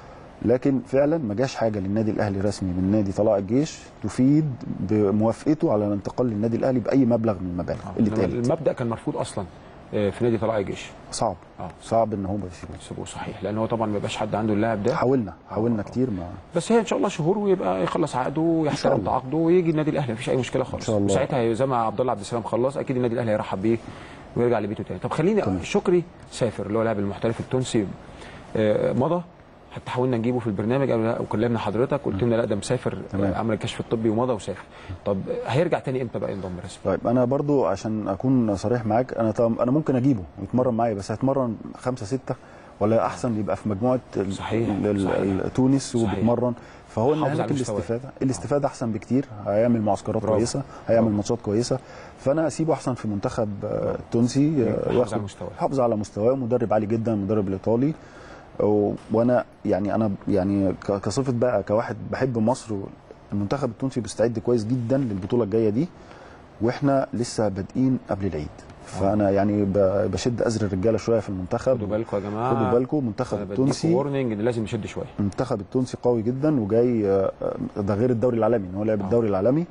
لكن فعلا ما جاش حاجه للنادي الاهلي رسمي من نادي طلائع الجيش تفيد بموافقته على الانتقال للنادي الاهلي باي مبلغ من المبالغ اللي إنما اتقالت المبدا كان مرفوض اصلا آه، في نادي طلائع الجيش صعب اه صعب ان هم يسيبوه يسيبوه صحيح لان هو طبعا ما يبقاش حد عنده اللاعب ده حاولنا حاولنا كتير ما بس هي ان شاء الله شهور ويبقى يخلص عقده ويحترم الله. تعاقده ويجي النادي الاهلي مفيش اي مشكله خالص شاء الله. وساعتها زي ما عبد الله عبد السلام خلص اكيد النادي الاهلي هيرحب بيه ويرجع لبيته تاني طب خليني شكري سافر اللي هو لاعب المحترف التونسي آه، مضى حتى حاولنا نجيبه في البرنامج قالوا لا وكلمنا حضرتك قلت لنا لا ده مسافر آه، عمل الكشف الطبي ومضى وسافر طب هيرجع تاني امتى بقى ينضم رسمي طيب انا برضو عشان اكون صريح معاك انا طب انا ممكن اجيبه ويتمرن معايا بس هيتمرن خمسة ستة ولا احسن يبقى في مجموعه ال- صحيح، ال- ال- صحيح. ال- تونس صحيح. وبيتمرن فهو حافظ هناك على مستواه. الاستفاده الاستفاده احسن بكتير هيعمل معسكرات برافو. كويسه هيعمل ماتشات كويسه فانا اسيبه احسن في منتخب آه، التونسي آه، يحافظ ياخد- على مستواه. يحافظ على مستواه مدرب عالي جدا المدرب الايطالي و- وانا يعني انا يعني ك- كصفه بقى كواحد بحب مصر المنتخب التونسي بيستعد كويس جدا للبطوله الجايه دي واحنا لسه بادئين قبل العيد فانا يعني ب- بشد ازر الرجاله شويه في المنتخب خدوا بالكم يا جماعه خدوا بالكم المنتخب التونسي وورنينج ان لازم نشد شويه المنتخب التونسي قوي جدا وجاي آه، ده غير الدوري العالمي ان هو لعب الدوري العالمي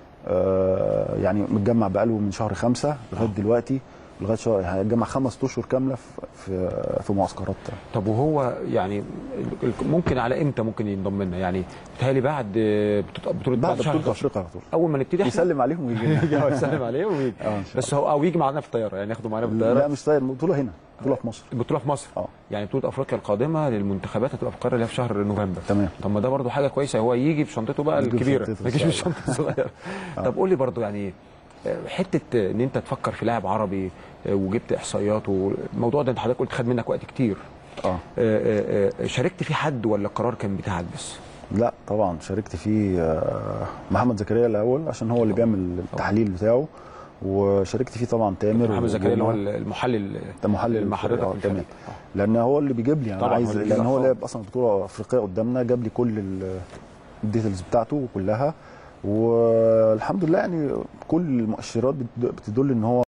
آه، يعني متجمع بقاله من شهر خمسة لغايه دلوقتي لغايه شهر هيتجمع خمس اشهر كامله في في, في معسكرات طب وهو يعني ال- ال- ممكن على امتى ممكن ينضم لنا يعني بيتهيألي بعد آه، بطوله بطوله بعد شهر بطوله 11. افريقيا على طول اول ما نبتدي احنا يسلم عليهم ويجي لنا. آه، يسلم عليهم ويجي اه ان شاء بس هو او يجي معانا في الطياره يعني ياخده معانا في الطياره لا مش طاير البطوله هنا بطوله في مصر البطوله في مصر اه يعني بطوله افريقيا القادمه للمنتخبات هتبقى في القاهره اللي هي في شهر نوفمبر تمام طب ما ده برضو حاجه كويسه هو يجي بشنطته بقى يجيب الكبيره شنطته ما يجيش الصغيرة. بالشنطه الصغيره طب قول لي برضو يعني آه، حته آه، ان انت تفكر في لاعب عربي آه، وجبت احصائيات والموضوع ده انت حضرتك قلت خد منك وقت كتير اه آه، آه، آه، شاركت في حد ولا القرار كان بتاعك بس؟ لا طبعا شاركت فيه آه، محمد زكريا الاول عشان هو اللي بيعمل التحليل بتاعه وشاركت فيه طبعا تامر محمد زكريا اللي هو وجمعة. المحلل ده محلل مع حضرتك آه، في تمام الفريق. لان هو اللي بيجيب لي انا طبعاً، عايز هو اللي لان هو بيجيب. لعب اصلا بطوله افريقيه قدامنا جاب لي كل ال- الديتيلز بتاعته كلها والحمد لله يعني كل المؤشرات بت- بتدل ان هو